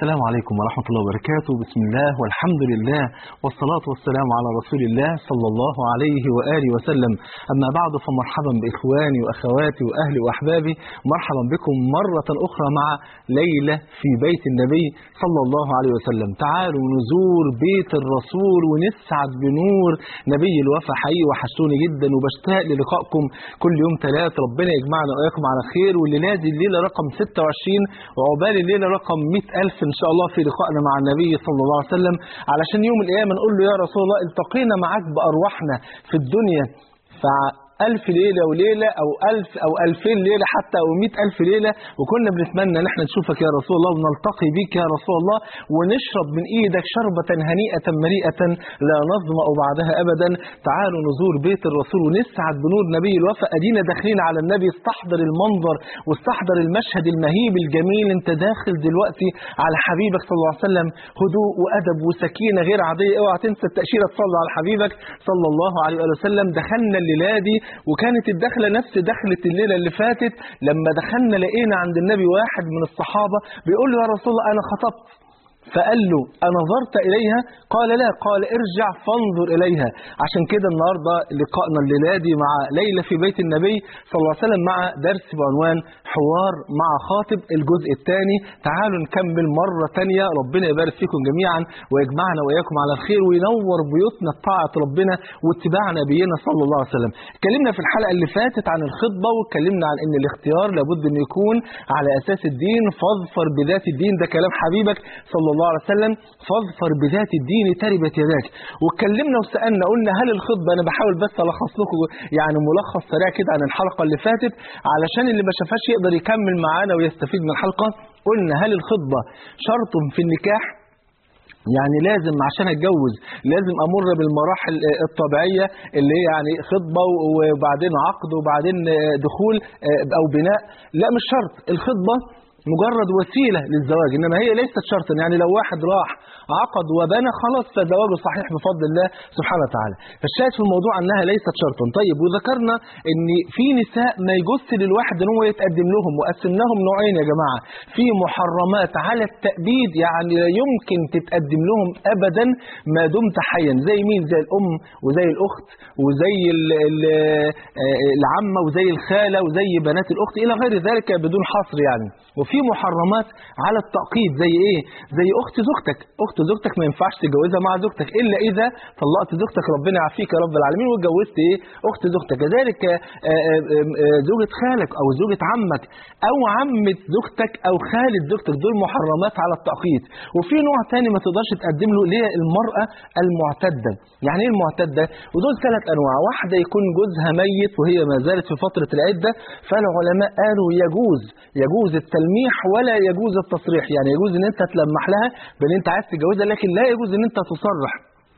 السلام عليكم ورحمة الله وبركاته بسم الله والحمد لله والصلاة والسلام على رسول الله صلى الله عليه وآله وسلم أما بعد فمرحبا بإخواني وأخواتي وأهلي وأحبابي مرحبا بكم مرة أخرى مع ليلة في بيت النبي صلى الله عليه وسلم تعالوا نزور بيت الرسول ونسعد بنور نبي الوفا حقيقي وحشتوني جدا وبشتاق للقائكم كل يوم ثلاث ربنا يجمعنا وإياكم على خير والليلة دي الليلة رقم 26 وعقبال الليلة رقم 100000 إن شاء الله في لقائنا مع النبي صلى الله عليه وسلم علشان يوم القيامة نقول له يا رسول الله التقينا معاك بأرواحنا في الدنيا فألف ليلة وليلة أو ألف أو ألفين ليلة حتى أو مئة ألف ليلة وكنا بنتمنى ان احنا نشوفك يا رسول الله ونلتقي بك يا رسول الله ونشرب من إيدك شربة هنيئة مريئة لا نظمأ بعدها أبدا تعالوا نزور بيت الرسول ونسعد بنور نبي الوفا أدينا داخلين على النبي استحضر المنظر واستحضر المشهد المهيب الجميل انت داخل دلوقتي على حبيبك صلى الله عليه وسلم هدوء وأدب وسكينة غير عادية اوعى تنسى التأشيرة تصلي على حبيبك صلى الله عليه وسلم دخلنا الليلة دي وكانت الدخلة نفس دخلة الليلة اللي فاتت لما دخلنا لقينا عند النبي واحد من الصحابة بيقول له يا رسول الله أنا خطبت فقال له أنظرت إليها قال لا قال ارجع فانظر إليها عشان كده النهاردة لقائنا الليلة دي مع ليلة في بيت النبي صلى الله عليه وسلم مع درس بعنوان حوار مع خاطب الجزء الثاني تعالوا نكمل مرة تانية ربنا يبارك فيكم جميعا ويجمعنا وإياكم على الخير وينور بيوتنا بطاعة ربنا واتباع نبينا صلى الله عليه وسلم اتكلمنا في الحلقة اللي فاتت عن الخطبة واتكلمنا عن ان الاختيار لابد ان يكون على أساس الدين فاظفر بذات الدين ده كلام حبيبك صلى الله عليه وسلم فاظفر بذات الدين تربت يداك واتكلمنا وسألنا قلنا هل الخطبة أنا بحاول بس ألخص لكم يعني ملخص سريع كده عن الحلقة اللي فاتت علشان اللي ما شافهاش يقدر يكمل معانا ويستفيد من الحلقة قلنا هل الخطبة شرط في النكاح يعني لازم عشان اتجوز لازم امر بالمراحل الطبيعيه اللي هي يعني خطبه وبعدين عقد وبعدين دخول او بناء لا مش شرط الخطبه مجرد وسيلة للزواج إنما هي ليست شرطا يعني لو واحد راح عقد وبنى خلاص فزواجه صحيح بفضل الله سبحانه وتعالى فالشاهد في الموضوع أنها ليست شرطا طيب وذكرنا أن في نساء ما يجوز للواحد أن هو يتقدم لهم وقسمناهم نوعين يا جماعة في محرمات على التأبيد يعني لا يمكن تتقدم لهم أبدا ما دمت حيا زي مين زي الأم وزي الأخت وزي العمة وزي الخالة وزي بنات الأخت إلى غير ذلك بدون حصر يعني وفي محرمات على التأقيد زي ايه زي اخت زوجتك اخت زوجتك ما ينفعش تتجوزها مع زوجتك الا اذا طلقت زوجتك ربنا يعافيك يا رب العالمين واتجوزت ايه اخت زوجتك كذلك زوجة خالك او زوجة عمك او عمة زوجتك او خالة زوجتك دول محرمات على التأقيد وفي نوع تاني ما تقدرش تقدم له اللي هي المرأة المعتدة يعني ايه المعتدة ودول ثلاث انواع واحدة يكون جوزها ميت وهي ما زالت في فترة العدة فالعلماء قالوا يجوز يجوز التلميح ولا يجوز التصريح يعني يجوز ان انت تلمح لها بان انت عايز تتجوزها لكن لا يجوز ان انت تصرح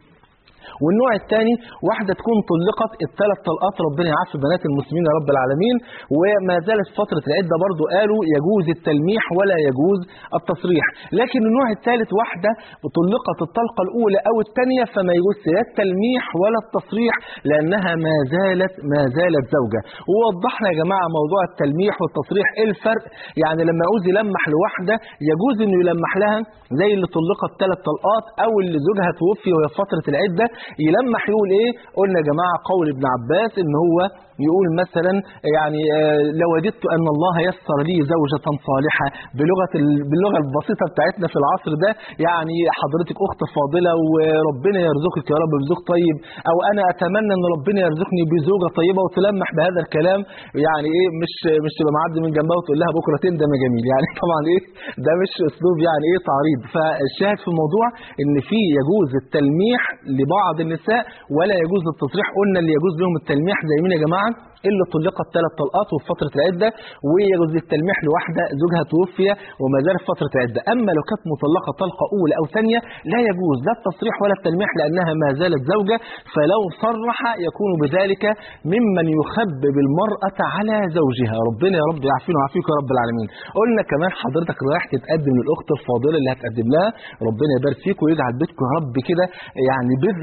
والنوع الثاني واحدة تكون طلقت الثلاث طلقات ربنا يعافي بنات المسلمين يا رب العالمين وما زالت فترة العدة برضو قالوا يجوز التلميح ولا يجوز التصريح لكن النوع الثالث واحدة طلقت الطلقة الأولى أو الثانية فما يجوز لا التلميح ولا التصريح لأنها ما زالت ما زالت زوجة ووضحنا يا جماعة موضوع التلميح والتصريح إيه الفرق يعني لما يعوز يلمح لواحدة يجوز إنه يلمح لها زي اللي طلقت ثلاث طلقات أو اللي زوجها توفي وهي في فترة العدة يلمح يقول ايه قلنا يا جماعه قول ابن عباس ان هو يقول مثلا يعني لو وددت ان الله يسر لي زوجه صالحه بلغه باللغه البسيطه بتاعتنا في العصر ده يعني حضرتك اخت فاضله وربنا يرزقك يا رب بزوج طيب او انا اتمنى ان ربنا يرزقني بزوجه طيبه وتلمح بهذا الكلام يعني ايه مش مش تبقى معدي من جنبها وتقول لها بكره تندم يا جميل يعني طبعا ايه ده مش اسلوب يعني ايه تعريض فالشاهد في الموضوع ان في يجوز التلميح لبعض النساء ولا يجوز التصريح قلنا اللي يجوز لهم التلميح زي مين يا جماعه اللي طلقت ثلاث طلقات وفي فتره العده ويجوز التلميح لواحده زوجها توفي وما زال في فتره العده اما لو كانت مطلقه طلقه اولى او ثانيه لا يجوز لا التصريح ولا التلميح لانها ما زالت زوجه فلو صرح يكون بذلك ممن يخبب المراه على زوجها ربنا يا رب يعافينا ويعافيك يا رب العالمين قلنا كمان حضرتك رايح تتقدم للاخت الفاضله اللي هتقدم لها ربنا يبارك فيك ويجعل بيتكم يا رب كده يعني بذره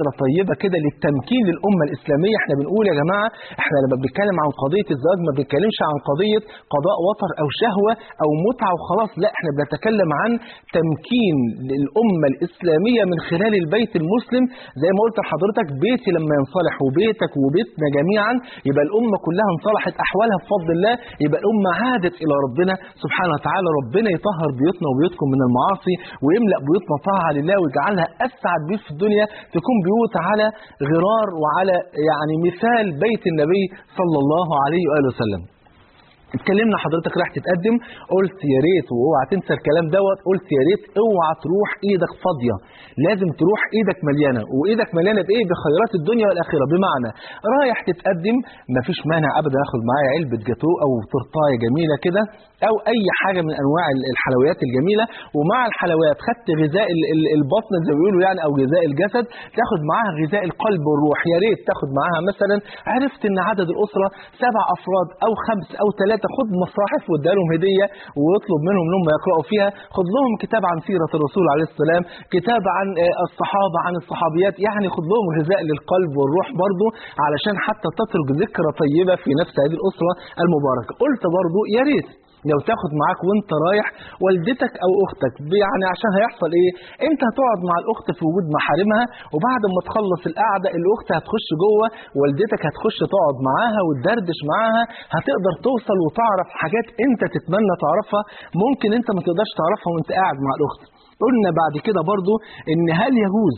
طيبه كده للتمكين للامه الاسلاميه احنا بنقول يا جماعه احنا لما بنتكلم عن قضيه الزواج ما بنتكلمش عن قضيه قضاء وطر او شهوه او متعه وخلاص لا احنا بنتكلم عن تمكين للامه الاسلاميه من خلال البيت المسلم زي ما قلت لحضرتك بيتي لما ينصلح وبيتك وبيتنا جميعا يبقى الامه كلها انصلحت احوالها بفضل الله يبقى الامه عادت الى ربنا سبحانه وتعالى ربنا يطهر بيوتنا وبيوتكم من المعاصي ويملا بيوتنا طاعه لله ويجعلها اسعد بيوت في الدنيا تكون بيوت على غرار وعلى يعني مثال بيت النبي صلى الله عليه واله وسلم اتكلمنا حضرتك راح تتقدم قلت يا ريت واوعى تنسى الكلام دوت قلت يا ريت اوعى تروح ايدك فاضيه لازم تروح ايدك مليانه وايدك مليانه بايه بخيرات الدنيا والاخره بمعنى رايح تتقدم مفيش مانع ابدا اخد معايا علبه جاتوه او تورتايه جميله كده او اي حاجه من انواع الحلويات الجميله ومع الحلويات خدت غذاء ال- ال- البطن زي ما بيقولوا يعني او غذاء الجسد تاخد معاها غذاء القلب والروح يا ريت تاخد معاها مثلا عرفت ان عدد الاسره سبع افراد او خمس او ثلاثه خد مصاحف واديها لهم هديه واطلب منهم انهم يقراوا فيها خد لهم كتاب عن سيره الرسول عليه السلام كتاب عن آه، الصحابه عن الصحابيات يعني خد لهم غذاء للقلب والروح برضه علشان حتى تترك ذكرى طيبه في نفس هذه الاسره المباركه قلت برضه يا ريت لو تاخد معاك وانت رايح والدتك او اختك يعني عشان هيحصل ايه انت هتقعد مع الاخت في وجود محارمها وبعد ما تخلص القعده الاخت هتخش جوه والدتك هتخش تقعد معاها وتدردش معاها هتقدر توصل وتعرف حاجات انت تتمنى تعرفها ممكن انت ما تقدرش تعرفها وانت قاعد مع الاخت قلنا بعد كده برضو ان هل يجوز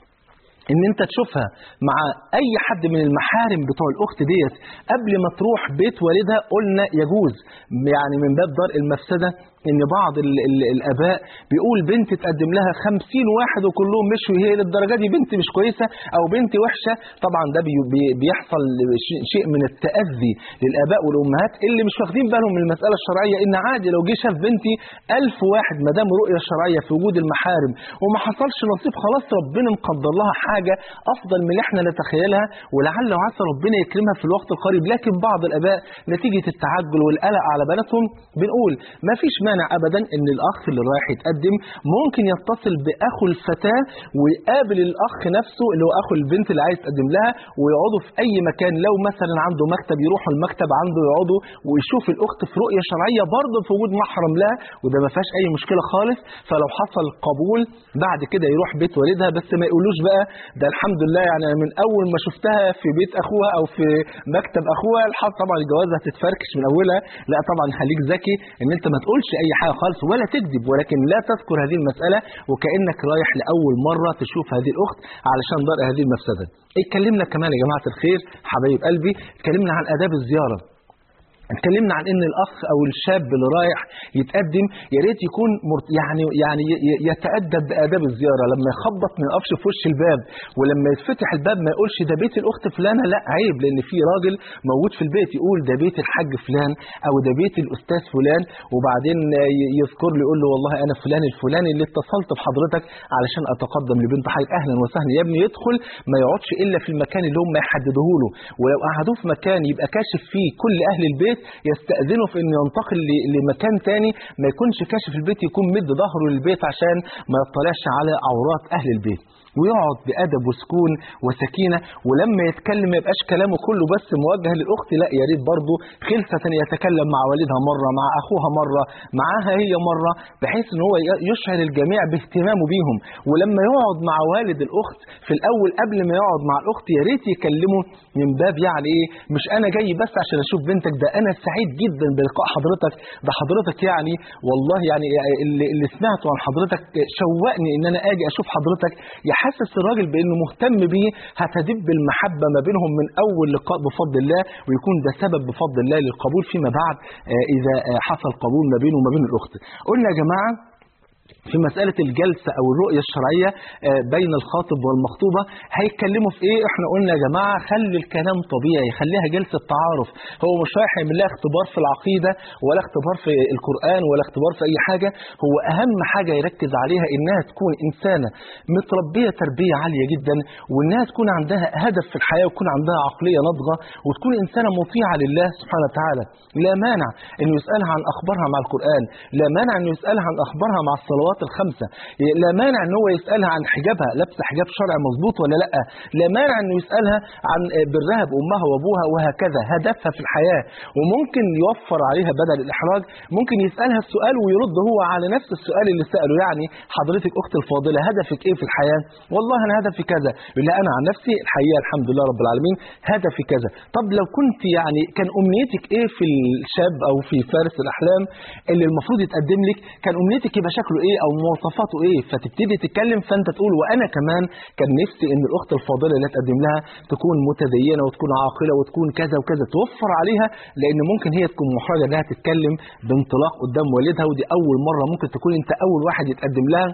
ان انت تشوفها مع اي حد من المحارم بتوع الاخت ديت قبل ما تروح بيت والدها قلنا يجوز يعني من باب درء المفسده ان بعض ال ال الاباء بيقول بنت تقدم لها خمسين واحد وكلهم مشوا هي للدرجه دي بنت مش كويسه او بنت وحشه طبعا ده بي بي بيحصل ش- شيء من التاذي للاباء والامهات اللي مش واخدين بالهم من المساله الشرعيه ان عادي لو جه شاف بنتي ألف واحد ما دام رؤيه شرعيه في وجود المحارم وما حصلش نصيب خلاص ربنا مقدر لها حاجه افضل من اللي احنا نتخيلها ولعل وعسى ربنا يكرمها في الوقت القريب لكن بعض الاباء نتيجه التعجل والقلق على بناتهم بنقول ما فيش مانع ابدا ان الاخ اللي رايح يتقدم ممكن يتصل باخو الفتاه ويقابل الاخ نفسه اللي هو اخو البنت اللي عايز تقدم لها ويقعدوا في اي مكان لو مثلا عنده مكتب يروحوا المكتب عنده يقعدوا ويشوف الاخت في رؤيه شرعيه برضه في وجود محرم لها وده ما فيهاش اي مشكله خالص فلو حصل قبول بعد كده يروح بيت والدها بس ما يقولوش بقى ده الحمد لله يعني أنا من اول ما شفتها في بيت اخوها او في مكتب اخوها الحظ طبعا الجوازه هتتفركش من اولها لا طبعا خليك ذكي ان انت ما تقولش اي حاجه خالص ولا تكذب ولكن لا تذكر هذه المساله وكانك رايح لاول مره تشوف هذه الاخت علشان درء هذه المفسده اتكلمنا كمان يا جماعه الخير حبايب قلبي اتكلمنا عن اداب الزياره اتكلمنا عن ان الاخ او الشاب اللي رايح يتقدم يا ريت يكون مرت... يعني يعني ي- ي- يتادب باداب الزياره لما يخبط ما يقفش في وش الباب ولما يتفتح الباب ما يقولش ده بيت الاخت فلانه لا عيب لان في راجل موجود في البيت يقول ده بيت الحاج فلان او ده بيت الاستاذ فلان وبعدين ي- يذكر له يقول له والله انا فلان الفلاني اللي اتصلت بحضرتك علشان اتقدم لبنت حضرتك اهلا وسهلا يا ابني يدخل ما يقعدش الا في المكان اللي هم يحددوه له ولو قعدوه في مكان يبقى كاشف فيه كل اهل البيت يستأذنه في انه ينتقل ل- لمكان تاني ما يكونش كاشف البيت يكون مد ظهره للبيت عشان ما يطلعش على عورات اهل البيت ويقعد بأدب وسكون وسكينة ولما يتكلم ما يبقاش كلامه كله بس موجه للأخت لا يا ريت برضه خلفة يتكلم مع والدها مرة مع أخوها مرة معاها هي مرة بحيث ان هو ي- يشعر الجميع باهتمامه بيهم ولما يقعد مع والد الأخت في الأول قبل ما يقعد مع الأخت يا ريت يكلمه من باب يعني إيه مش أنا جاي بس عشان أشوف بنتك ده أنا سعيد جدا بلقاء حضرتك ده حضرتك يعني والله يعني اللي, اللي سمعته عن حضرتك شوقني ان انا اجي اشوف حضرتك يحسس الراجل بانه مهتم بيه هتدب المحبه ما بينهم من اول لقاء بفضل الله ويكون ده سبب بفضل الله للقبول فيما بعد آه، اذا آه، حصل قبول ما بينه وما بين الاخت قلنا يا جماعه في مسألة الجلسة أو الرؤية الشرعية آه، بين الخاطب والمخطوبة هيتكلموا في إيه؟ إحنا قلنا يا جماعة خلي الكلام طبيعي خليها جلسة تعارف هو مش رايح يعمل لها اختبار في العقيدة ولا اختبار في القرآن ولا اختبار في أي حاجة هو أهم حاجة يركز عليها إنها تكون إنسانة متربية تربية عالية جدا وإنها تكون عندها هدف في الحياة ويكون عندها عقلية ناضجة وتكون إنسانة مطيعة لله سبحانه وتعالى لا مانع إنه يسألها عن أخبارها مع القرآن لا مانع إنه يسألها عن أخبارها مع الصلاة الصلوات الخمسة لا مانع ان هو يسألها عن حجابها لابسه حجاب شرعي مظبوط ولا لا لا مانع انه يسألها عن برها بأمها وأبوها وهكذا هدفها في الحياة وممكن يوفر عليها بدل الإحراج ممكن يسألها السؤال ويرد هو على نفس السؤال اللي سأله يعني حضرتك أختي الفاضلة هدفك إيه في الحياة والله أنا هدفي كذا يقول لها أنا عن نفسي الحقيقة الحمد لله رب العالمين هدفي كذا طب لو كنت يعني كان أمنيتك إيه في الشاب أو في فارس الأحلام اللي المفروض يتقدم لك كان أمنيتك يبقى شكله إيه أو مواصفاته إيه فتبتدي تتكلم فأنت تقول وأنا كمان كان نفسي إن الأخت الفاضلة اللي تقدم لها تكون متدينة وتكون عاقلة وتكون كذا وكذا توفر عليها لأن ممكن هي تكون محرجة إنها تتكلم بانطلاق قدام والدها ودي أول مرة ممكن تكون أنت أول واحد يتقدم لها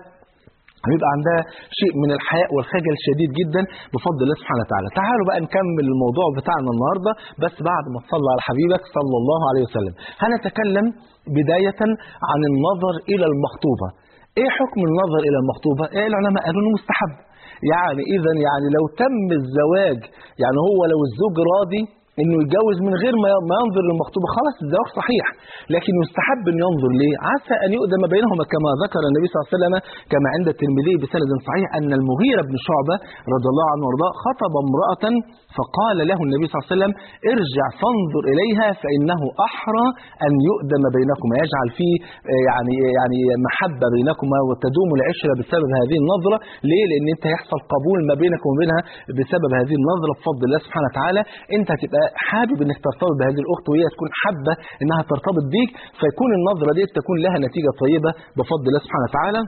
هيبقى عندها شيء من الحياء والخجل شديد جدا بفضل الله سبحانه وتعالى تعالوا بقى نكمل الموضوع بتاعنا النهاردة بس بعد ما تصلى على حبيبك صلى الله عليه وسلم هنتكلم بداية عن النظر إلى المخطوبة ايه حكم النظر إلى المخطوبة ايه العلماء قالوا انه مستحب يعني اذا يعني لو تم الزواج يعني هو لو الزوج راضي انه يتجوز من غير ما ما ينظر للمخطوبه خلاص الزواج صحيح لكن يستحب ان ينظر ليه عسى ان يؤدم بينهما كما ذكر النبي صلى الله عليه وسلم كما عند الترمذي بسند صحيح ان المغيرة بن شعبة رضي الله عنه وارضاه خطب امرأة فقال له النبي صلى الله عليه وسلم ارجع فانظر اليها فانه احرى ان يؤدم بينكما يجعل فيه يعني يعني محبة بينكما وتدوم العشرة بسبب هذه النظرة ليه لان انت هيحصل قبول ما بينك وبينها بسبب هذه النظرة بفضل الله سبحانه وتعالى انت هتبقى حابب انك ترتبط بهذه الاخت وهي تكون حابه انها ترتبط بيك فيكون النظره دي تكون لها نتيجه طيبه بفضل الله سبحانه وتعالى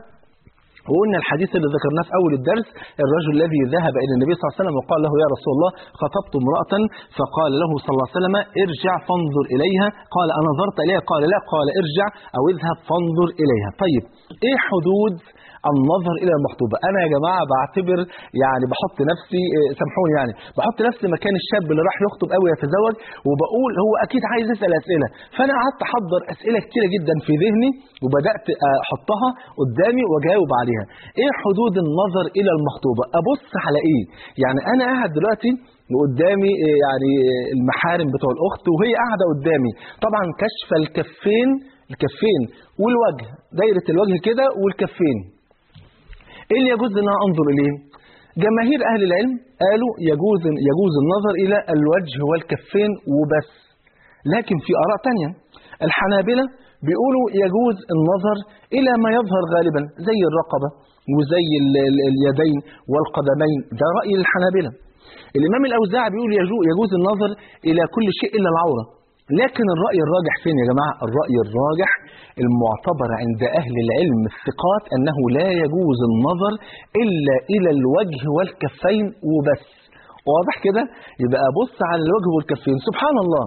وقلنا الحديث اللي ذكرناه في أول الدرس الرجل الذي ذهب إلى النبي صلى الله عليه وسلم وقال له يا رسول الله خطبت امرأة فقال له صلى الله عليه وسلم ارجع فانظر إليها قال أنظرت إليها قال لا قال ارجع أو اذهب فانظر إليها طيب إيه حدود النظر الى المخطوبه انا يا جماعه بعتبر يعني بحط نفسي سامحوني يعني بحط نفسي مكان الشاب اللي راح يخطب قوي يتزوج وبقول هو اكيد عايز يسال اسئله فانا قعدت احضر اسئله كتيره جدا في ذهني وبدات احطها قدامي واجاوب عليها ايه حدود النظر الى المخطوبه ابص على ايه يعني انا قاعد دلوقتي وقدامي يعني المحارم بتوع الاخت وهي قاعده قدامي طبعا كشف الكفين الكفين والوجه دايره الوجه كده والكفين ايه اللي يجوز ان انا انظر اليه جماهير اهل العلم قالوا يجوز يجوز النظر الى الوجه والكفين وبس لكن في اراء تانية الحنابلة بيقولوا يجوز النظر الى ما يظهر غالبا زي الرقبة وزي ال ال اليدين والقدمين ده رأي الحنابلة الامام الاوزاعي بيقول يجوز النظر الى كل شيء الا العورة لكن الرأي الراجح فين يا جماعة الرأي الراجح المعتبر عند أهل العلم الثقات أنه لا يجوز النظر إلا إلى الوجه والكفين وبس واضح كده يبقى بص على الوجه والكفين سبحان الله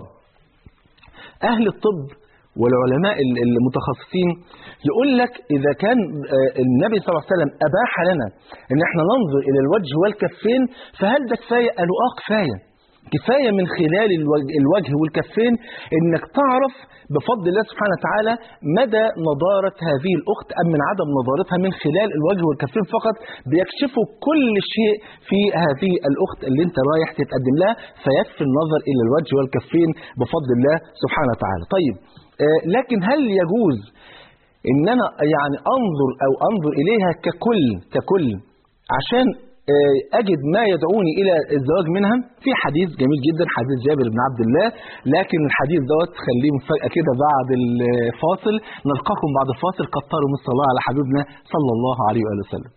أهل الطب والعلماء المتخصصين يقول لك إذا كان النبي صلى الله عليه وسلم أباح لنا أن احنا ننظر إلى الوجه والكفين فهل ده كفاية؟ قالوا آه كفاية كفاية من خلال الوجه والكفين انك تعرف بفضل الله سبحانه وتعالى مدى نضارة هذه الأخت أم من عدم نضارتها من خلال الوجه والكفين فقط بيكشفوا كل شيء في هذه الأخت اللي انت رايح تتقدم لها فيكفي النظر إلى الوجه والكفين بفضل الله سبحانه وتعالى طيب آه لكن هل يجوز ان انا يعني انظر او انظر اليها ككل ككل عشان أجد ما يدعوني إلى الزواج منها في حديث جميل جدا حديث جابر بن عبد الله لكن الحديث دوت خليه مفاجأة كده بعد الفاصل نلقاكم بعد الفاصل كتروا من الصلاة على حبيبنا صلى الله عليه وآله وسلم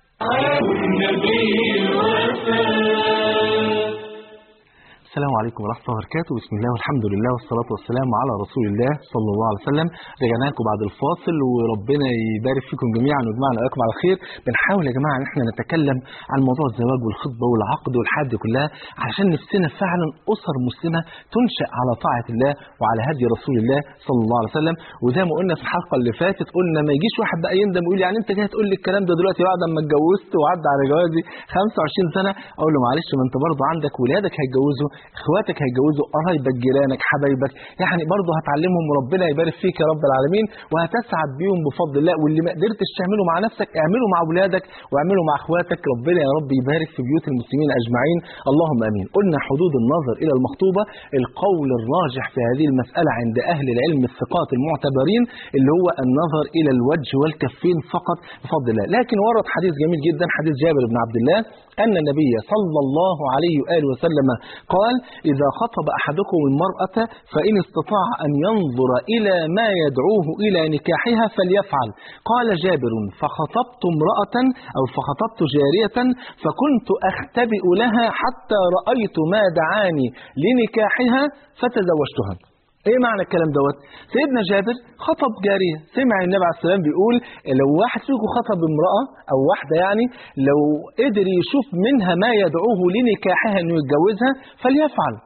السلام عليكم ورحمة الله وبركاته بسم الله والحمد لله والصلاة والسلام على رسول الله صلى الله عليه وسلم رجعنا لكم بعد الفاصل وربنا يبارك فيكم جميعا ويجمعنا وإياكم على خير بنحاول يا جماعة ان احنا نتكلم عن موضوع الزواج والخطبة والعقد والحد كلها علشان نفسنا فعلا أسر مسلمة تنشأ على طاعة الله وعلى هدي رسول الله صلى الله عليه وسلم وزي ما قلنا في الحلقة اللي فاتت قلنا ما يجيش واحد بقى يندم ويقول يعني انت جاي تقول لي الكلام ده دلوقتي بعد ما اتجوزت وعدى على جوازي 25 سنة اقول له معلش ما انت برضه عندك ولادك هيتجوزوا اخواتك هيتجوزوا قرايبك جيرانك حبايبك يعني برضه هتعلمهم وربنا يبارك فيك يا رب العالمين وهتسعد بيهم بفضل الله واللي ما قدرتش تعمله مع نفسك اعمله مع اولادك واعمله مع اخواتك ربنا يا رب يبارك في بيوت المسلمين اجمعين اللهم امين قلنا حدود النظر الى المخطوبه القول الراجح في هذه المساله عند اهل العلم الثقات المعتبرين اللي هو النظر الى الوجه والكفين فقط بفضل الله لكن ورد حديث جميل جدا حديث جابر بن عبد الله ان النبي صلى الله عليه واله وسلم قال اذا خطب احدكم المراه فان استطاع ان ينظر الى ما يدعوه الى نكاحها فليفعل قال جابر فخطبت امراه او فخطبت جاريه فكنت اختبئ لها حتى رايت ما دعاني لنكاحها فتزوجتها ايه معنى الكلام دوت سيدنا جابر خطب جاريه سمع النبي عليه السلام بيقول لو واحد فيكم خطب امراه او واحده يعني لو قدر يشوف منها ما يدعوه لنكاحها انه يتجوزها فليفعل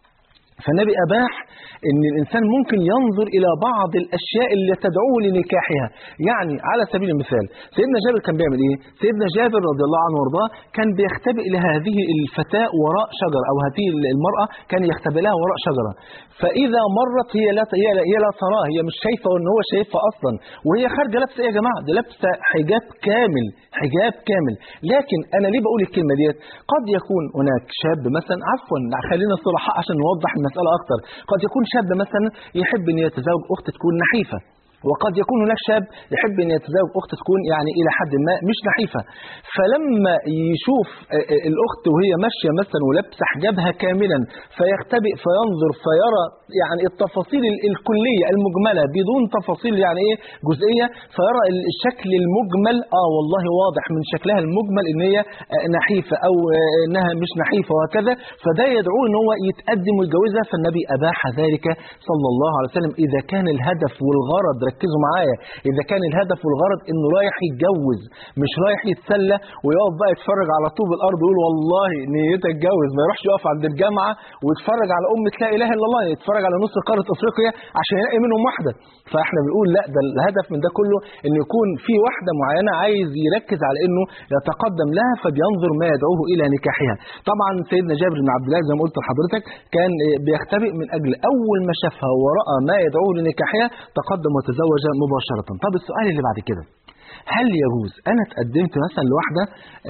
فالنبي أباح أن الإنسان ممكن ينظر إلى بعض الأشياء اللي تدعوه لنكاحها يعني على سبيل المثال سيدنا جابر كان بيعمل إيه؟ سيدنا جابر رضي الله عنه وارضاه كان بيختبئ لهذه الفتاة وراء شجرة أو هذه المرأة كان يختبئ لها وراء شجرة فإذا مرت هي لا هي لا, هي لا تراه هي مش شايفة وإن هو شايفها أصلا وهي خارجة لابسة إيه يا جماعة؟ دي لابسة حجاب كامل حجاب كامل لكن أنا ليه بقول الكلمة ديت؟ قد يكون هناك شاب مثلا عفوا خلينا صراحة عشان نوضح المسألة أكتر قد يكون شاب مثلا يحب أن يتزوج أخت تكون نحيفة وقد يكون هناك شاب يحب أن يتزوج أخت تكون يعني إلى حد ما مش نحيفة فلما يشوف الأخت وهي ماشية مثلا ولابسة حجابها كاملا فيختبئ فينظر فيرى يعني التفاصيل الكلية المجملة بدون تفاصيل يعني إيه جزئية فيرى الشكل المجمل آه والله واضح من شكلها المجمل إن هي نحيفة أو إنها مش نحيفة وهكذا فده يدعوه إن هو يتقدم ويتجوزها فالنبي أباح ذلك صلى الله عليه وسلم إذا كان الهدف والغرض ركزوا معايا إذا كان الهدف والغرض إنه رايح يتجوز مش رايح يتسلى ويقف بقى يتفرج على طوب الأرض ويقول والله نيتك اتجوز ما يروحش يقف عند الجامعة ويتفرج على أمة لا إله إلا الله يتفرج على نص قارة أفريقيا عشان يلاقي منهم واحدة فإحنا بنقول لا ده الهدف من ده كله إنه يكون في واحدة معينة عايز يركز على إنه يتقدم لها فبينظر ما يدعوه إلى نكاحها طبعا سيدنا جابر بن عبد الله زي ما قلت لحضرتك كان بيختبئ من أجل أول ما شافها ورأى ما يدعوه لنكاحها تقدم وتزوج مباشرة طب السؤال اللي بعد كده هل يجوز أنا اتقدمت مثلا لواحدة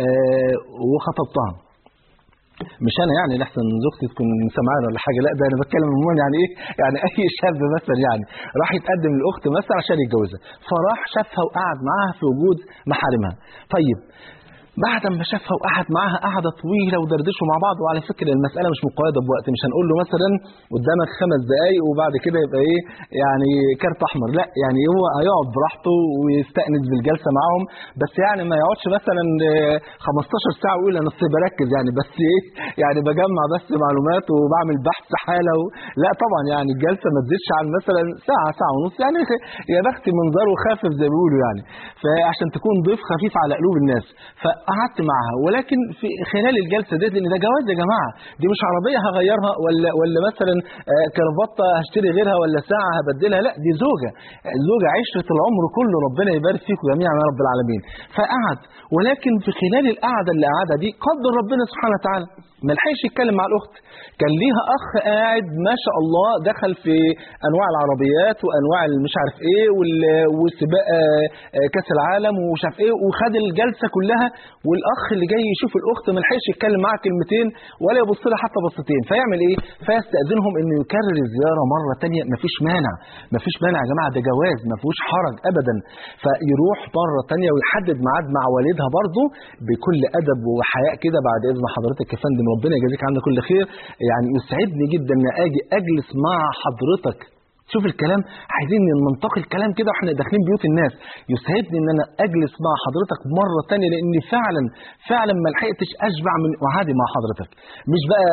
آه وخطبتها مش انا يعني لحسن زوجتي تكون سمعانه ولا حاجه لا ده انا بتكلم عموما يعني ايه يعني اي شاب مثلا يعني راح يتقدم لاخت مثلا عشان يتجوزها فراح شافها وقعد معاها في وجود محارمها طيب بعد ما شافها وقعد معاها قعده طويله ودردشوا مع بعض وعلى فكره المساله مش مقيده بوقت مش هنقول له مثلا قدامك خمس دقائق وبعد كده يبقى ايه يعني كارت احمر لا يعني هو هيقعد براحته ويستانس بالجلسه معاهم بس يعني ما يقعدش مثلا 15 ساعه ويقول انا اصل بركز يعني بس ايه يعني بجمع بس معلومات وبعمل بحث حاله و... لا طبعا يعني الجلسه ما تزيدش عن مثلا ساعه ساعه ونص يعني يا بختي منظره خافف زي ما بيقولوا يعني فعشان تكون ضيف خفيف على قلوب الناس ف قعدت معها ولكن في خلال الجلسه ديت لان ده جواز يا جماعه دي مش عربيه هغيرها ولا ولا مثلا كرافته هشتري غيرها ولا ساعه هبدلها لا دي زوجه زوجه عشره العمر كله ربنا يبارك فيكم جميعا يا رب العالمين فقعد ولكن في خلال القعده اللي قعدها دي قدر ربنا سبحانه وتعالى ما لحقش يتكلم مع الاخت كان ليها اخ قاعد ما شاء الله دخل في انواع العربيات وانواع مش عارف ايه وسباق كاس العالم ومش عارف ايه وخد الجلسه كلها والاخ اللي جاي يشوف الاخت ما لحقش يتكلم معاها كلمتين ولا يبص لها حتى بصتين فيعمل ايه فيستاذنهم انه يكرر الزياره مره ثانيه مفيش مانع مفيش مانع يا جماعه ده جواز ما فيهوش حرج ابدا فيروح مره ثانيه ويحدد ميعاد مع والدها برضه بكل ادب وحياء كده بعد اذن حضرتك يا فندم ربنا يجازيك عنا كل خير يعني يسعدني جدا ان اجي اجلس مع حضرتك شوف الكلام عايزين ننتقي الكلام كده واحنا داخلين بيوت الناس يسعدني ان انا اجلس مع حضرتك مره ثانيه لان فعلا فعلا ما لحقتش اشبع من وعادي مع حضرتك مش بقى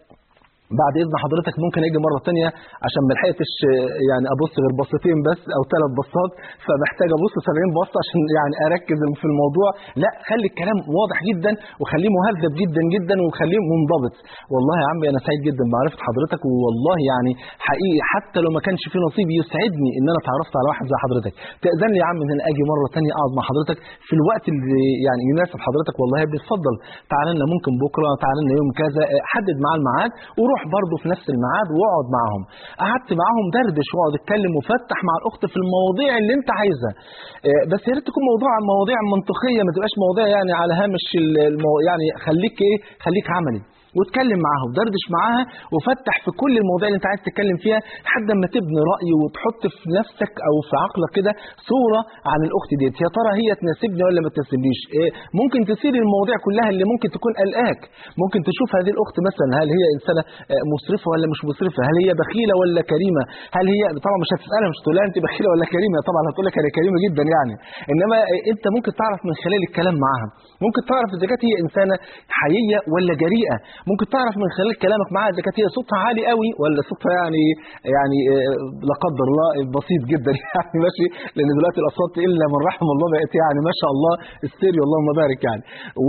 بعد اذن حضرتك ممكن اجي مره ثانيه عشان ما لحقتش يعني ابص غير بصتين بس او ثلاث بصات فمحتاج ابص 70 بصه عشان يعني اركز في الموضوع لا خلي الكلام واضح جدا وخليه مهذب جدا جدا وخليه منضبط والله يا عمي انا سعيد جدا بمعرفه حضرتك والله يعني حقيقي حتى لو ما كانش في نصيب يسعدني ان انا اتعرفت على واحد زي حضرتك تاذن لي يا عم ان انا اجي مره ثانيه اقعد مع حضرتك في الوقت اللي يعني يناسب حضرتك والله يا ابني اتفضل تعالى لنا ممكن بكره تعالى لنا يوم كذا حدد معاه الميعاد وروح روح برضه في نفس الميعاد واقعد معاهم قعدت معاهم دردش واقعد اتكلم وفتح مع الاخت في المواضيع اللي انت عايزها آه، بس يا ريت تكون موضوع مواضيع منطقيه ما تبقاش مواضيع يعني على هامش المو... يعني خليك ايه خليك عملي واتكلم معاها ودردش معاها وفتح في كل المواضيع اللي انت عايز تتكلم فيها لحد ما تبني راي وتحط في نفسك او في عقلك كده صوره عن الاخت ديت يا ترى هي تناسبني ولا ما تناسبنيش إيه ممكن تثير المواضيع كلها اللي ممكن تكون قلقاك ممكن تشوف هذه الاخت مثلا هل هي انسانه آه، مسرفه ولا مش مسرفه هل هي بخيله ولا كريمه هل هي طبعا مش هتسالها مش تقول لها انت بخيله ولا كريمه طبعا هتقول لك انا كريمه جدا يعني انما آه، انت ممكن تعرف من خلال الكلام معاها ممكن تعرف اذا كانت هي انسانه حقيقيه ولا جريئه ممكن تعرف من خلال كلامك معاها اذا كانت هي صوتها عالي قوي ولا صوتها يعني يعني آه، لا قدر الله بسيط جدا يعني ماشي لان دلوقتي الاصوات الا من رحم الله بقت يعني ما شاء الله استيريو اللهم بارك يعني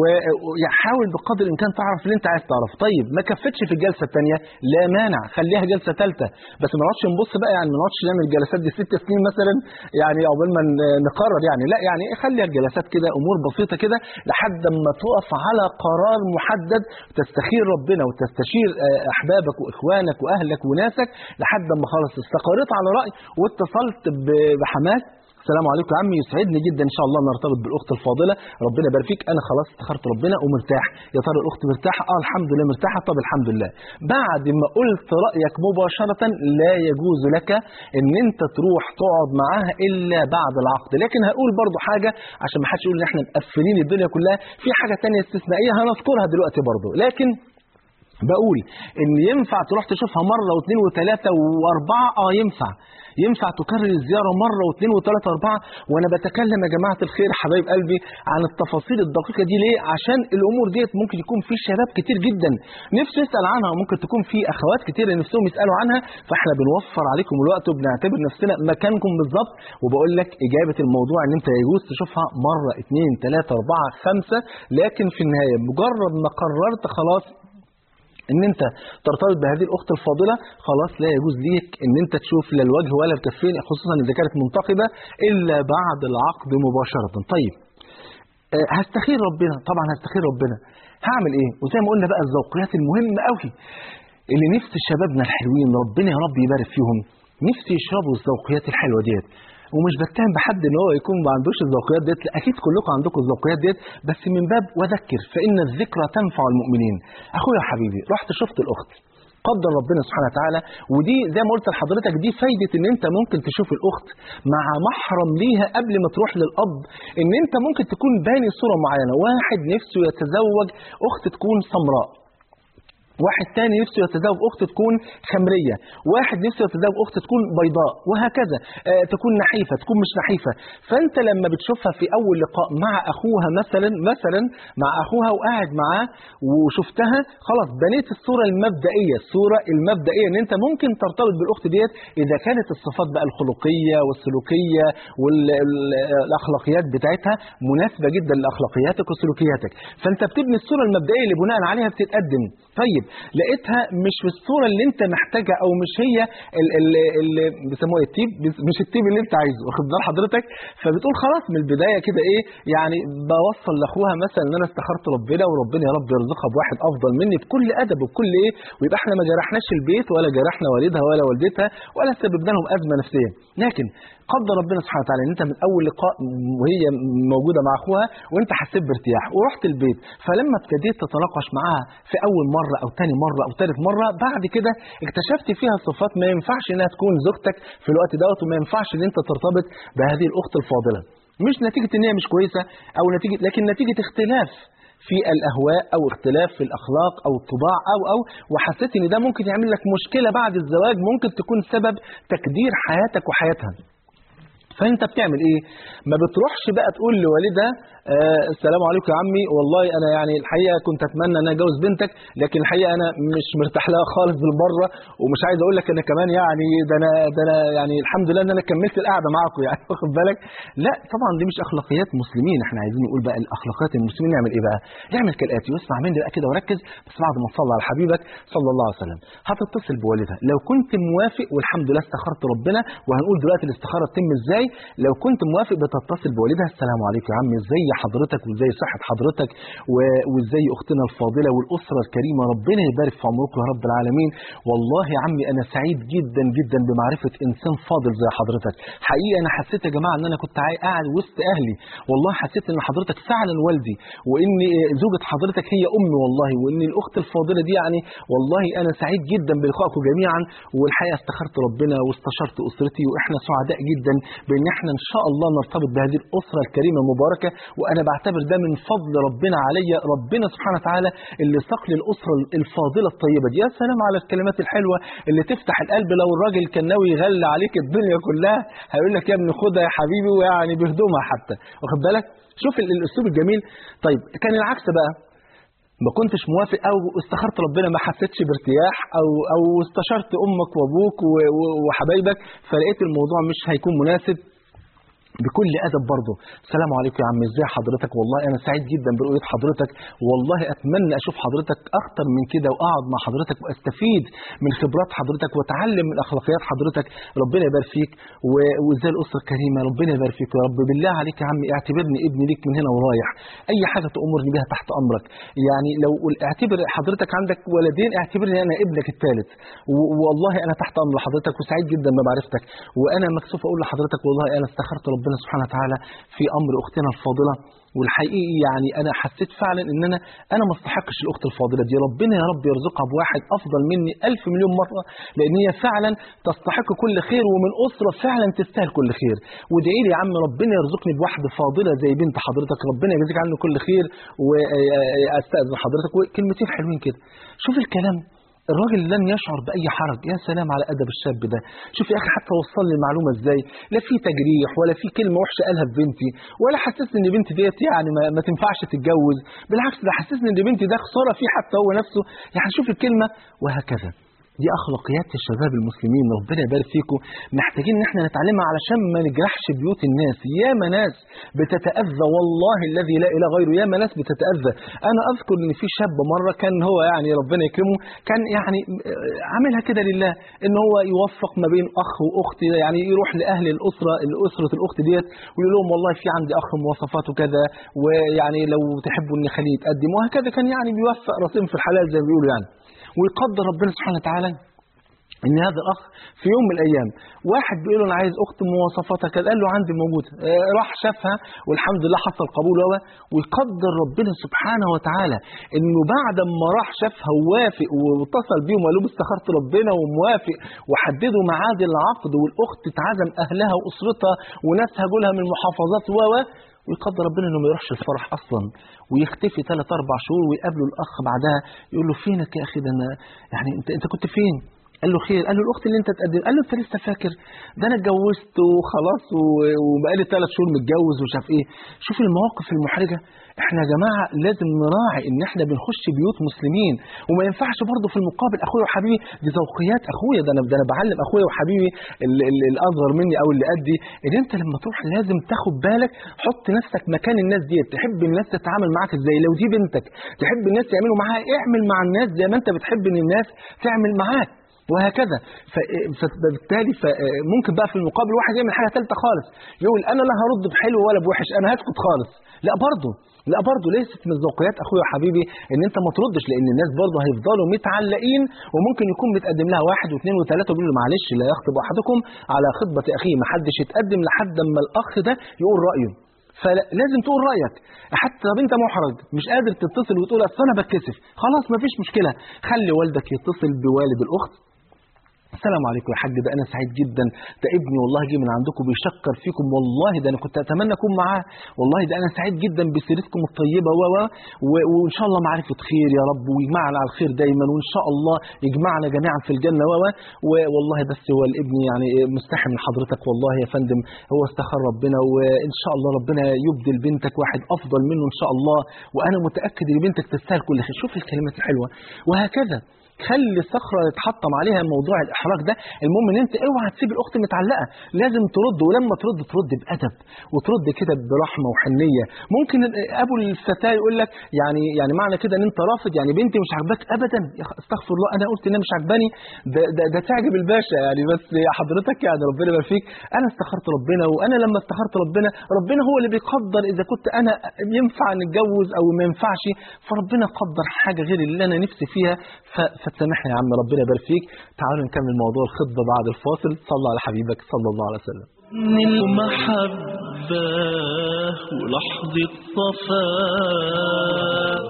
وحاول بقدر الامكان تعرف اللي انت عايز تعرفه طيب ما كفتش في الجلسه الثانيه لا مانع خليها جلسه ثالثه بس ما نقعدش نبص بقى يعني ما نقعدش نعمل الجلسات دي ست سنين مثلا يعني عقبال ما ن- نقرر يعني لا يعني خليها الجلسات كده امور بسيطه كده لحد ما تقف على قرار محدد تستخير ربنا وتستشير آه، احبابك واخوانك واهلك وناسك لحد ما خلاص استقريت على راي واتصلت ب- بحماس السلام عليكم يا عمي يسعدني جدا ان شاء الله ان ارتبط بالاخت الفاضله ربنا يبارك فيك انا خلاص استخرت ربنا ومرتاح يا ترى الاخت مرتاحه اه الحمد لله مرتاحه طب الحمد لله بعد ما قلت رايك مباشره لا يجوز لك ان انت تروح تقعد معاها الا بعد العقد لكن هقول برضو حاجه عشان ما حدش يقول ان احنا مقفلين الدنيا كلها في حاجه تانية استثنائيه هنذكرها دلوقتي برضو لكن بقول ان ينفع تروح تشوفها مره واثنين وثلاثه واربعه اه ينفع ينفع تكرر الزياره مره واثنين وثلاثه واربعه وانا بتكلم يا جماعه الخير حبايب قلبي عن التفاصيل الدقيقه دي ليه عشان الامور ديت ممكن يكون في شباب كتير جدا نفسه يسال عنها وممكن تكون في اخوات كتير نفسهم يسالوا عنها فاحنا بنوفر عليكم الوقت وبنعتبر نفسنا مكانكم بالظبط وبقول لك اجابه الموضوع ان انت يجوز تشوفها مره اثنين ثلاثه اربعه خمسه لكن في النهايه مجرد ما قررت خلاص ان انت ترتبط بهذه الاخت الفاضله خلاص لا يجوز ليك ان انت تشوف لا الوجه ولا الكفين خصوصا اذا كانت منتقبه الا بعد العقد مباشره طيب آه، هستخير ربنا طبعا هستخير ربنا هعمل ايه وزي ما قلنا بقى الذوقيات المهمه قوي اللي نفس شبابنا الحلوين ربنا يا رب يبارك فيهم نفسي يشربوا الذوقيات الحلوه ديت ومش بتهم بحد ان هو يكون ما عندوش الذوقيات ديت لا اكيد كلكم عندكم الذوقيات ديت بس من باب وذكر فان الذكرى تنفع المؤمنين اخويا حبيبي رحت شفت الاخت قدر ربنا سبحانه وتعالى ودي زي ما قلت لحضرتك دي فايده ان انت ممكن تشوف الاخت مع محرم ليها قبل ما تروح للاب ان انت ممكن تكون باني صوره معينه واحد نفسه يتزوج اخت تكون سمراء واحد تاني نفسه يتزوج اخت تكون خمريه واحد نفسه يتزوج اخت تكون بيضاء وهكذا آه تكون نحيفه تكون مش نحيفه فانت لما بتشوفها في اول لقاء مع اخوها مثلا مثلا مع اخوها وقاعد معاه وشفتها خلاص بنيت الصوره المبدئيه الصوره المبدئيه ان انت ممكن ترتبط بالاخت ديت اذا كانت الصفات بقى الخلقيه والسلوكيه والاخلاقيات بتاعتها مناسبه جدا لاخلاقياتك وسلوكياتك فانت بتبني الصوره المبدئيه اللي بناء عليها بتتقدم طيب لقيتها مش في الصوره اللي انت محتاجها او مش هي اللي بيسموها إيه؟ التيب مش التيب اللي انت عايزه واخد بال حضرتك فبتقول خلاص من البدايه كده ايه يعني بوصل لاخوها مثلا ان انا استخرت ربنا وربنا يا رب يرزقها بواحد افضل مني بكل ادب وبكل ايه ويبقى احنا ما جرحناش البيت ولا جرحنا والدها ولا والدتها ولا سببنا لهم ازمه نفسيه لكن قدر ربنا سبحانه وتعالى ان انت من اول لقاء وهي موجوده مع اخوها وانت حسيت بارتياح ورحت البيت فلما ابتديت تتناقش معاها في اول مره او ثاني مره او ثالث مره بعد كده اكتشفت فيها صفات ما ينفعش انها تكون زوجتك في الوقت دوت وما ينفعش ان انت ترتبط بهذه الاخت الفاضله مش نتيجه ان هي مش كويسه او نتيجه لكن نتيجه اختلاف في الاهواء او اختلاف في الاخلاق او الطباع او او وحسيت ان ده ممكن يعمل لك مشكله بعد الزواج ممكن تكون سبب تكدير حياتك وحياتها فانت بتعمل ايه ما بتروحش بقى تقول لوالدها آه السلام عليكم يا عمي والله انا يعني الحقيقه كنت اتمنى ان اتجوز بنتك لكن الحقيقه انا مش مرتاح لها خالص بالمره ومش عايز اقول لك انا كمان يعني ده انا ده انا يعني الحمد لله ان انا كملت القعده معاكم يعني واخد بالك لا طبعا دي مش اخلاقيات مسلمين احنا عايزين نقول بقى الاخلاقيات المسلمين نعمل ايه بقى نعمل كالاتي واسمع مني بقى كده وركز بس بعد ما تصلي على حبيبك صلى الله عليه وسلم هتتصل بوالدها لو كنت موافق والحمد لله استخرت ربنا وهنقول دلوقتي الاستخاره تتم ازاي ازاي لو كنت موافق بتتصل بوالدها السلام عليكم يا عمي ازاي حضرتك وازاي صحه حضرتك و- وازاي اختنا الفاضله والاسره الكريمه ربنا يبارك في عمركم يا رب العالمين والله يا عمي انا سعيد جدا جدا بمعرفه انسان فاضل زي حضرتك حقيقه انا حسيت يا جماعه ان انا كنت عاي- قاعد وسط اهلي والله حسيت ان حضرتك فعلا والدي وان زوجة حضرتك هي امي والله وان الاخت الفاضله دي يعني والله انا سعيد جدا بلقائكم جميعا والحقيقه استخرت ربنا واستشرت اسرتي واحنا سعداء جدا بان احنا ان شاء الله نرتبط بهذه الاسره الكريمه المباركه وانا بعتبر ده من فضل ربنا عليا ربنا سبحانه وتعالى اللي ساق لي الاسره الفاضله الطيبه دي يا سلام على الكلمات الحلوه اللي تفتح القلب لو الراجل كان ناوي يغلى عليك الدنيا كلها هيقول لك يا ابني خدها يا حبيبي ويعني بهدومها حتى واخد بالك شوف ال- الاسلوب الجميل طيب كان العكس بقى ما كنتش موافق او استخرت ربنا ما حسيتش بارتياح او او استشرت امك وابوك و- و- وحبايبك فلقيت الموضوع مش هيكون مناسب بكل ادب برضه السلام عليكم يا عم ازاي حضرتك والله انا سعيد جدا برؤيه حضرتك والله اتمنى اشوف حضرتك اكتر من كده واقعد مع حضرتك واستفيد من خبرات حضرتك واتعلم من اخلاقيات حضرتك ربنا يبارك فيك و- وازاي الاسره الكريمه ربنا يبارك فيك يا رب بالله عليك يا عم اعتبرني ابني ليك من هنا ورايح اي حاجه تامرني بها تحت امرك يعني لو اعتبر حضرتك عندك ولدين اعتبرني انا ابنك الثالث و- والله انا تحت امر حضرتك وسعيد جدا بمعرفتك وانا مكسوف اقول لحضرتك والله انا استخرت ربنا سبحانه وتعالى في امر اختنا الفاضله والحقيقي يعني انا حسيت فعلا ان انا انا ما استحقش الاخت الفاضله دي ربنا يا رب يرزقها بواحد افضل مني ألف مليون مره لان هي فعلا تستحق كل خير ومن اسره فعلا تستاهل كل خير وادعي لي يا عم ربنا يرزقني بواحده فاضله زي بنت حضرتك ربنا يجزيك عنه كل خير واستاذن حضرتك وكلمتين حلوين كده شوف الكلام الراجل لن يشعر بأي حرج يا سلام على أدب الشاب ده شوف يا أخي حتى وصل لي المعلومة إزاي لا في تجريح ولا في كلمة وحشة قالها في بنتي ولا حسسني إن بنتي ديت يعني ما, ما تنفعش تتجوز بالعكس ده حسسني إن بنتي ده خسارة فيه حتى هو نفسه يعني شوف الكلمة وهكذا دي اخلاقيات الشباب المسلمين ربنا يبارك فيكم محتاجين ان احنا نتعلمها علشان ما نجرحش بيوت الناس ياما ناس بتتاذى والله الذي لا اله غيره ياما ناس بتتاذى انا اذكر ان في شاب مره كان هو يعني ربنا يكرمه كان يعني عاملها كده لله ان هو يوفق ما بين اخ واخت يعني يروح لاهل الاسره الاسره الاخت ديت ويقول لهم والله في عندي اخ مواصفاته كذا ويعني لو تحبوا ان خليه يتقدم وهكذا كان يعني بيوفق راسين في الحلال زي ما بيقولوا يعني ويقدر ربنا سبحانه وتعالى ان هذا الاخ في يوم من الايام واحد بيقول له انا عايز اخت مواصفاتها كذا قال له عندي موجوده آه، راح شافها والحمد لله حصل قبول هو ويقدر ربنا سبحانه وتعالى انه بعد ما راح شافها ووافق واتصل بيهم وقال لهم استخرت ربنا وموافق وحددوا ميعاد العقد والاخت اتعزم اهلها واسرتها وناسها جولها من المحافظات و و ويقدر ربنا انه ما يروحش الفرح اصلا ويختفي ثلاث اربع شهور ويقابله الاخ بعدها يقول له فينك يا اخي ده انا يعني انت انت كنت فين؟ قال له خير قال له الاخت اللي انت تقدم قال له انت لسه فاكر ده انا اتجوزت وخلاص و- وبقالي ثلاث شهور متجوز ومش عارف ايه شوف المواقف المحرجه احنا يا جماعه لازم نراعي ان احنا بنخش بيوت مسلمين وما ينفعش برضه في المقابل اخويا وحبيبي دي ذوقيات اخويا ده انا ده انا بعلم اخويا وحبيبي ال- ال- الاصغر مني او اللي قدي ان انت لما تروح لازم تاخد بالك حط نفسك مكان الناس ديت تحب الناس تتعامل معاك ازاي لو دي بنتك تحب الناس يعملوا معاها اعمل مع الناس زي ما انت بتحب ان الناس تعمل معاك وهكذا ف- فبالتالي ممكن بقى في المقابل واحد يعمل حاجه ثالثه خالص يقول انا لا هرد بحلو ولا بوحش انا هسكت خالص لا برضه لا برضه ليست من ذوقيات اخويا وحبيبي ان انت ما تردش لان الناس برضه هيفضلوا متعلقين وممكن يكون متقدم لها واحد واثنين وثلاثه ويقول له معلش لا يخطب احدكم على خطبه اخيه ما حدش يتقدم لحد اما الاخ ده يقول رايه فلازم تقول رايك حتى طب انت محرج مش قادر تتصل وتقول اصل انا بتكسف خلاص مفيش مشكله خلي والدك يتصل بوالد الاخت السلام عليكم يا حاج ده انا سعيد جدا ده ابني والله جه من عندكم بيشكر فيكم والله ده انا كنت اتمنى اكون معاه والله ده انا سعيد جدا بسيرتكم الطيبه و و- و- وان شاء الله معرفه خير يا رب ويجمعنا على الخير دايما وان شاء الله يجمعنا جميعا في الجنه و و- والله بس هو الابن يعني مستحي من حضرتك والله يا فندم هو استخر ربنا وان شاء الله ربنا يبدل بنتك واحد افضل منه ان شاء الله وانا متاكد ان بنتك تستاهل كل خير شوف الكلمات الحلوه وهكذا خلي الصخره يتحطم عليها موضوع الاحراج ده المهم ان انت اوعى تسيب الاخت متعلقه لازم ترد ولما ترد ترد بادب وترد كده برحمه وحنيه ممكن ابو الفتاه يقول لك يعني يعني معنى كده ان انت رافض يعني بنتي مش عاجباك ابدا يا أخ- استغفر الله انا قلت انها مش عاجباني ده, ده, ده تعجب الباشا يعني بس حضرتك يعني ربنا يبارك فيك انا استخرت ربنا وانا لما استخرت ربنا ربنا هو اللي بيقدر اذا كنت انا ينفع نتجوز او ما ينفعش فربنا قدر حاجه غير اللي انا نفسي فيها ف- فتسامحني يا عم ربنا يبارك فيك تعالوا نكمل موضوع الخطبه بعد الفاصل صلى على حبيبك صلى الله عليه وسلم المحبة ولحظة صفاء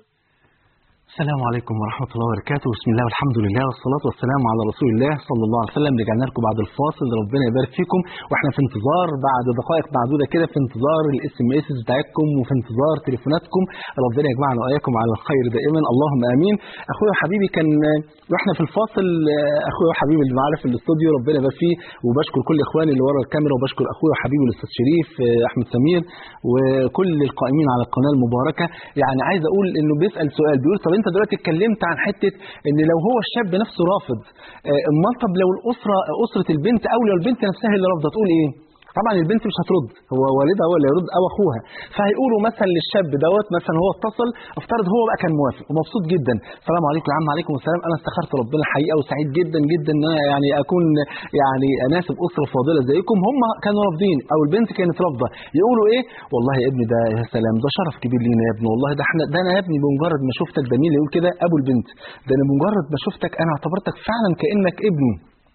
السلام عليكم ورحمة الله وبركاته بسم الله والحمد لله والصلاة والسلام على رسول الله صلى الله عليه وسلم رجعنا لكم بعد الفاصل ربنا يبارك فيكم واحنا في انتظار بعد دقائق معدودة كده في انتظار الاس ام اس بتاعتكم وفي انتظار تليفوناتكم ربنا يجمعنا واياكم على الخير دائما اللهم امين اخويا وحبيبي كان واحنا في الفاصل اخويا وحبيبي اللي معانا في الاستوديو ربنا يبارك فيه وبشكر كل اخواني اللي ورا الكاميرا وبشكر اخويا وحبيبي الاستاذ شريف احمد سمير وكل القائمين على القناه المباركه يعني عايز اقول انه بيسال سؤال بيقول طب انت دلوقتي اتكلمت عن حته ان لو هو الشاب نفسه رافض آه، امال طب لو الاسره اسره البنت او لو البنت نفسها اللي رافضه تقول ايه؟ طبعا البنت مش هترد هو والدها هو اللي يرد او اخوها فهيقولوا مثلا للشاب دوت مثلا هو اتصل افترض هو بقى كان موافق ومبسوط جدا السلام عليكم يا عم عليكم السلام انا استخرت ربنا الحقيقه وسعيد جدا جدا ان انا يعني اكون يعني اناسب اسره فاضله زيكم هم كانوا رافضين او البنت كانت رافضه يقولوا ايه والله يا ابني ده يا سلام ده شرف كبير لينا يا ابني والله ده احنا ده انا يا ابني بمجرد ما شفتك ده مين اللي يقول كده ابو البنت ده انا بمجرد ما شفتك انا اعتبرتك فعلا كانك ابني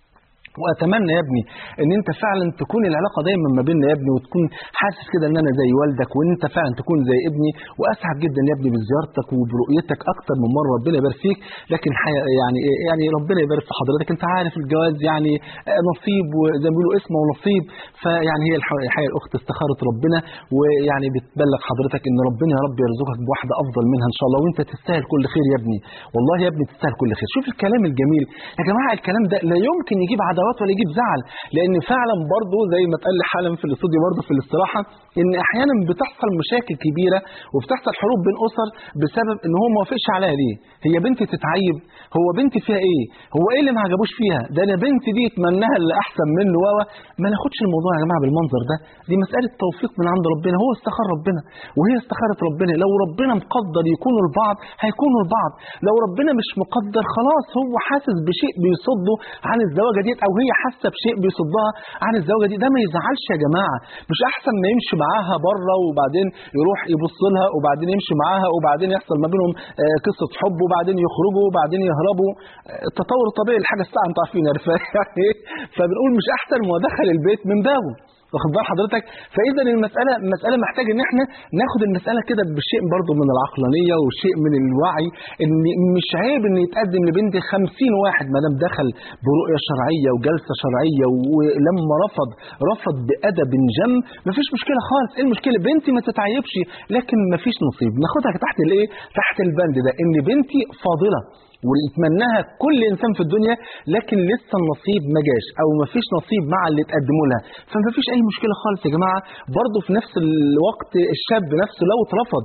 واتمنى يا ابني ان انت فعلا تكون العلاقه دايما ما بيننا يا ابني وتكون حاسس كده ان انا زي والدك وان انت فعلا تكون زي ابني واسعد جدا يا ابني بزيارتك وبرؤيتك اكتر من مره ربنا يبارك فيك لكن حي- يعني يعني ربنا يبارك في حضرتك انت عارف الجواز يعني نصيب وزي ما بيقولوا اسمه ونصيب فيعني هي الح- الحقيقه الاخت استخارت ربنا ويعني بتبلغ حضرتك ان ربنا يا رب يرزقك بواحده افضل منها ان شاء الله وانت تستاهل كل خير يا ابني والله يا ابني تستاهل كل خير شوف الكلام الجميل يا جماعه الكلام ده لا يمكن يجيب عداوات ولا يجيب زعل لان فعلا برضه زي ما اتقال لي حالا في الاستوديو برضه في الاستراحه ان احيانا بتحصل مشاكل كبيره وبتحصل حروب بين اسر بسبب ان هو ما وافقش عليها ليه هي بنتي تتعيب هو بنتي فيها ايه هو ايه اللي ما عجبوش فيها ده انا بنتي دي اتمناها اللي احسن منه و ما ناخدش الموضوع يا جماعه بالمنظر ده دي مساله توفيق من عند ربنا هو استخار ربنا وهي استخارت ربنا لو ربنا مقدر يكونوا البعض هيكونوا البعض لو ربنا مش مقدر خلاص هو حاسس بشيء بيصده عن الزواجه دي او هي حاسه بشيء بيصدها عن الزواجه دي ده ما يزعلش يا جماعه مش احسن ما يمشي معاها بره وبعدين يروح يبص لها وبعدين يمشي معاها وبعدين يحصل ما بينهم آه، قصه حب وبعدين يخرجوا وبعدين يهربوا آه، التطور الطبيعي الحاجه الساعه انتوا عارفين يعني ف- فبنقول مش احسن ما هو دخل البيت من بابه واخد بال حضرتك فاذا المساله المساله محتاج ان احنا ناخد المساله كده بشيء برضه من العقلانيه وشيء من الوعي ان مش عيب ان يتقدم لبنتي 50 واحد ما دام دخل برؤيه شرعيه وجلسه شرعيه ولما رفض رفض بادب جم مفيش مشكله خالص ايه المشكله بنتي ما تتعيبش لكن مفيش نصيب ناخدها تحت الايه تحت البند ده ان بنتي فاضله واللي يتمناها كل انسان في الدنيا لكن لسه النصيب ما جاش او ما فيش نصيب مع اللي تقدموا لها فما فيش اي مشكله خالص يا جماعه برضه في نفس الوقت الشاب نفسه لو اترفض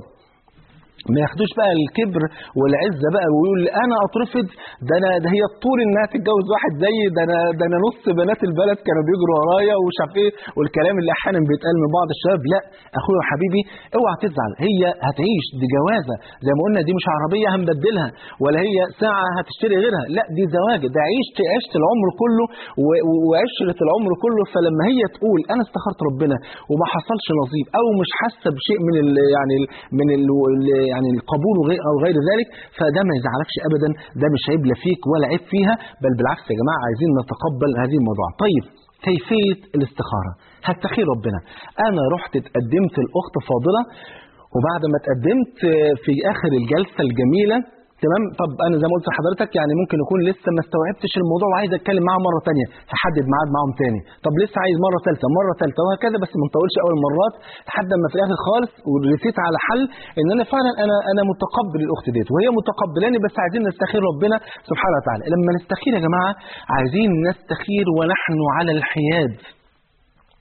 ما ياخدوش بقى الكبر والعزه بقى ويقول انا اترفض ده انا ده هي الطول انها تتجوز واحد زيي ده انا ده انا نص بنات البلد كانوا بيجروا ورايا ومش عارف ايه والكلام اللي احيانا بيتقال من بعض الشباب لا اخويا وحبيبي اوعى تزعل هي هتعيش دي جوازه زي ما قلنا دي مش عربيه هنبدلها ولا هي ساعه هتشتري غيرها لا دي زواج ده عيشت عشت العمر كله و- و- وعشره العمر كله فلما هي تقول انا استخرت ربنا وما حصلش نصيب او مش حاسه بشيء من ال يعني ال من ال يعني القبول وغير او غير ذلك فده ما يزعلكش ابدا ده مش عيب لا فيك ولا عيب فيها بل بالعكس يا جماعه عايزين نتقبل هذه الموضوع طيب كيفيه الاستخاره هتخير ربنا انا رحت اتقدمت الاخت فاضله وبعد ما اتقدمت في اخر الجلسه الجميله تمام طب انا زي ما قلت لحضرتك يعني ممكن اكون لسه ما استوعبتش الموضوع وعايز اتكلم معاها مره ثانيه هحدد ميعاد معاهم ثاني طب لسه عايز مره ثالثه مره ثالثه وهكذا بس ما نطولش اول مرات لحد ما في الاخر خالص ورسيت على حل ان انا فعلا انا انا متقبل الاخت ديت وهي متقبلاني بس عايزين نستخير ربنا سبحانه وتعالى لما نستخير يا جماعه عايزين نستخير ونحن على الحياد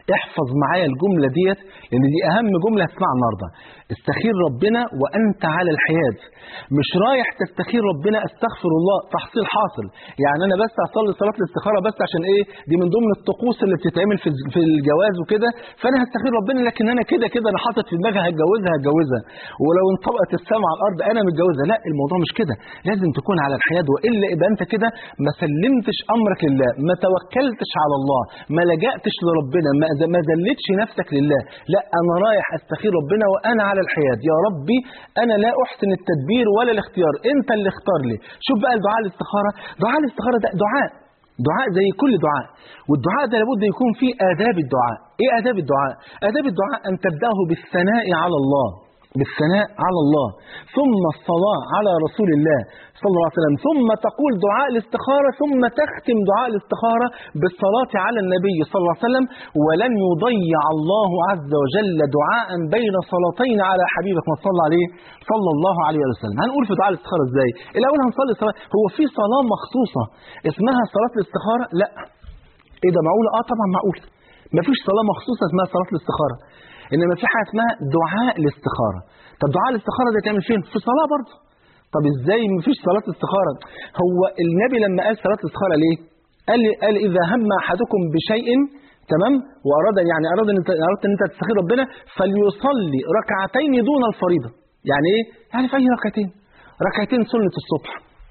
احفظ معايا الجملة ديت لأن دي أهم جملة هتسمعها النهاردة استخير ربنا وأنت على الحياد مش رايح تستخير ربنا استغفر الله تحصيل حاصل يعني أنا بس أصلي صلاة الاستخارة بس عشان إيه دي من ضمن الطقوس اللي بتتعمل في في الجواز وكده فأنا هستخير ربنا لكن أنا كده كده أنا حاطط في دماغي هتجوزها هتجوزها ولو انطبقت السماء على الأرض أنا متجوزها لا الموضوع مش كده لازم تكون على الحياد وإلا يبقى أنت كده ما سلمتش أمرك لله ما توكلتش على الله ما لجأتش لربنا ما ما ذلتش نفسك لله لا أنا رايح أستخير ربنا وأنا على الحياد يا ربي أنا لا أحسن التدبير ولا الاختيار أنت اللي اختار لي شوف بقى الدعاء الاستخارة دعاء الاستخارة ده دعاء دعاء زي كل دعاء والدعاء ده لابد يكون فيه آداب الدعاء إيه آداب الدعاء آداب الدعاء أن تبدأه بالثناء على الله بالثناء على الله ثم الصلاة على رسول الله صلى الله عليه وسلم ثم تقول دعاء الاستخارة ثم تختم دعاء الاستخارة بالصلاة على النبي صلى الله عليه وسلم ولن يضيع الله عز وجل دعاء بين صلاتين على حبيبك ما صلى عليه صلى الله عليه وسلم هنقول في دعاء الاستخارة ازاي الأول هنصلي صلاة هو في صلاة مخصوصة اسمها صلاة الاستخارة لا ايه ده معقول اه طبعا معقول مفيش صلاة مخصوصة اسمها صلاة الاستخارة انما في حاجه اسمها دعاء الاستخاره طب دعاء الاستخاره ده تعمل فين في صلاه برضه طب ازاي مفيش صلاه استخاره هو النبي لما قال صلاه الاستخاره ليه قال قال اذا هم احدكم بشيء تمام واراد يعني اراد ان انت اردت ان انت تستخير ربنا فليصلي ركعتين دون الفريضه يعني ايه يعني في اي ركعتين ركعتين سنه الصبح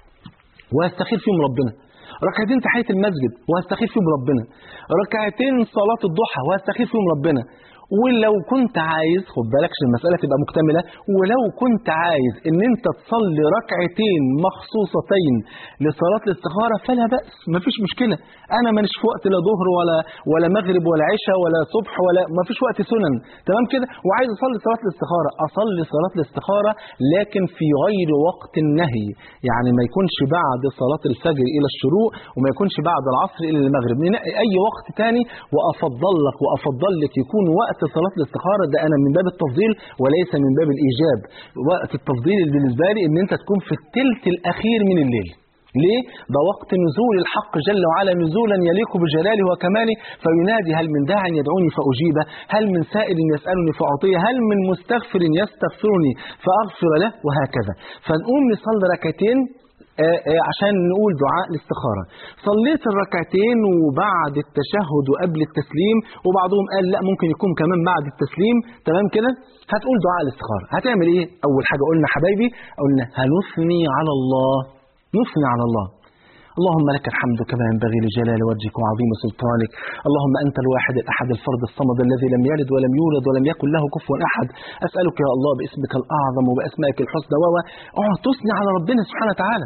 ويستخير فيهم ربنا ركعتين تحيه المسجد وهستخير فيهم ربنا ركعتين صلاه الضحى وهستخير فيهم ربنا ولو كنت عايز خد بالك عشان المسألة تبقى مكتملة ولو كنت عايز ان انت تصلي ركعتين مخصوصتين لصلاة الاستخارة فلا بأس مفيش مشكلة انا مانيش في وقت لا ظهر ولا ولا مغرب ولا عشاء ولا صبح ولا مفيش وقت سنن تمام كده وعايز اصلي صلاة الاستخارة اصلي صلاة الاستخارة لكن في غير وقت النهي يعني ما يكونش بعد صلاة الفجر الى الشروق وما يكونش بعد العصر الى المغرب ننقي اي وقت تاني وافضل لك وافضل لك يكون وقت صلاة الاستخارة ده أنا من باب التفضيل وليس من باب الإيجاب وقت التفضيل بالنسبة لي إن أنت تكون في الثلث الأخير من الليل ليه؟ ده وقت نزول الحق جل وعلا نزولا يليق بجلاله وكماله فينادي هل من داع يدعوني فأجيبه هل من سائل يسألني فأعطيه هل من مستغفر يستغفرني فأغفر له وهكذا فنقوم نصلي ركعتين آه آه عشان نقول دعاء الاستخارة صليت الركعتين وبعد التشهد وقبل التسليم وبعضهم قال لا ممكن يكون كمان بعد التسليم تمام كده هتقول دعاء الاستخارة هتعمل ايه اول حاجة قلنا حبايبي قلنا هنثني على الله نثني على الله اللهم لك الحمد كما ينبغي لجلال وجهك وعظيم سلطانك اللهم أنت الواحد الأحد الفرد الصمد الذي لم يلد ولم يولد ولم يكن له كفوا أحد أسألك يا الله باسمك الأعظم وبأسمائك الحسنى و اقعد تثني على ربنا سبحانه وتعالى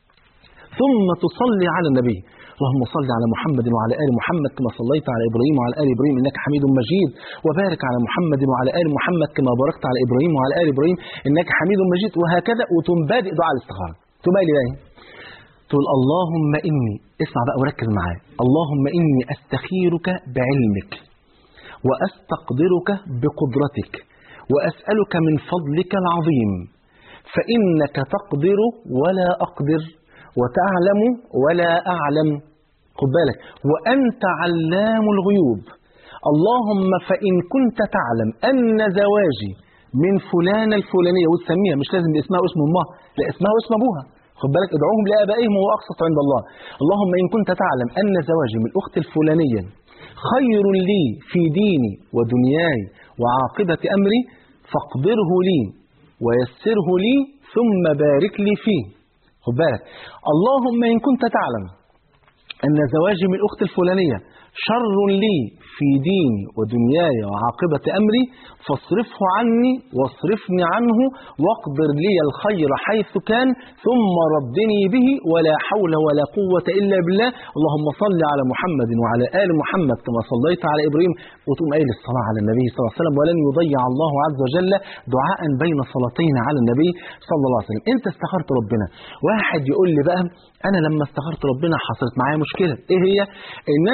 ثم تصلي على النبي اللهم صل على محمد وعلى ال محمد كما صليت على ابراهيم وعلى ال ابراهيم انك حميد مجيد وبارك على محمد وعلى ال محمد كما باركت على ابراهيم وعلى ال ابراهيم انك حميد مجيد وهكذا وتقوم بادئ دعاء الاستخاره تقوم قايل ايه تقول اللهم اني اسمع بقى وركز معايا اللهم اني استخيرك بعلمك واستقدرك بقدرتك واسالك من فضلك العظيم فانك تقدر ولا اقدر وتعلم ولا أعلم خد بالك وأنت علام الغيوب اللهم فإن كنت تعلم أن زواجي من فلانة الفلانية وتسميها مش لازم اسمها واسم أمها لا اسمها واسم أبوها خد بالك ادعوهم لآبائهم هو أقسط عند الله اللهم إن كنت تعلم أن زواجي من الأخت الفلانية خير لي في ديني ودنياي وعاقبة أمري فاقدره لي ويسره لي ثم بارك لي فيه خد بالك اللهم إن كنت تعلم أن زواجي من الأخت الفلانية شر لي في ديني ودنياي وعاقبة أمري فاصرفه عني واصرفني عنه واقدر لي الخير حيث كان ثم ردني به ولا حول ولا قوة إلا بالله اللهم صل على محمد وعلى آل محمد كما صليت على إبراهيم وتقوم قايل الصلاة على النبي صلى الله عليه وسلم ولن يضيع الله عز وجل دعاء بين صلاتين على النبي صلى الله عليه وسلم انت استخرت ربنا واحد يقول لي بقى انا لما استخرت ربنا حصلت معايا مشكله ايه هي ان انا لما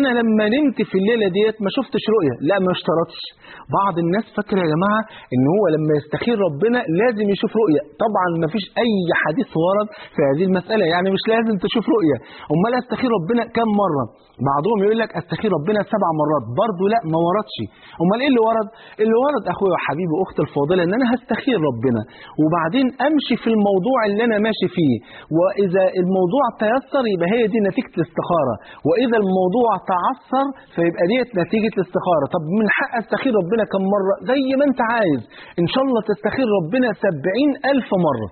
نمت في الليله ديت ما شفتش رؤيه لا ما اشترطش بعض الناس فاكره يا جماعه ان هو لما يستخير ربنا لازم يشوف رؤيه طبعا ما فيش اي حديث ورد في هذه المساله يعني مش لازم تشوف رؤيه امال استخير ربنا كم مره بعضهم يقول لك استخير ربنا سبع مرات برضه لا ما وردش امال ايه اللي ورد اللي ورد اخويا وحبيبي واختي الفاضله ان انا هستخير ربنا وبعدين امشي في الموضوع اللي انا ماشي فيه واذا الموضوع تيسر يبقى هي دي نتيجه الاستخاره واذا الموضوع تعثر فيبقى ديت نتيجه الاستخاره طب من حق استخير ربنا كم مره زي ما انت عايز ان شاء الله تستخير ربنا سبعين الف مره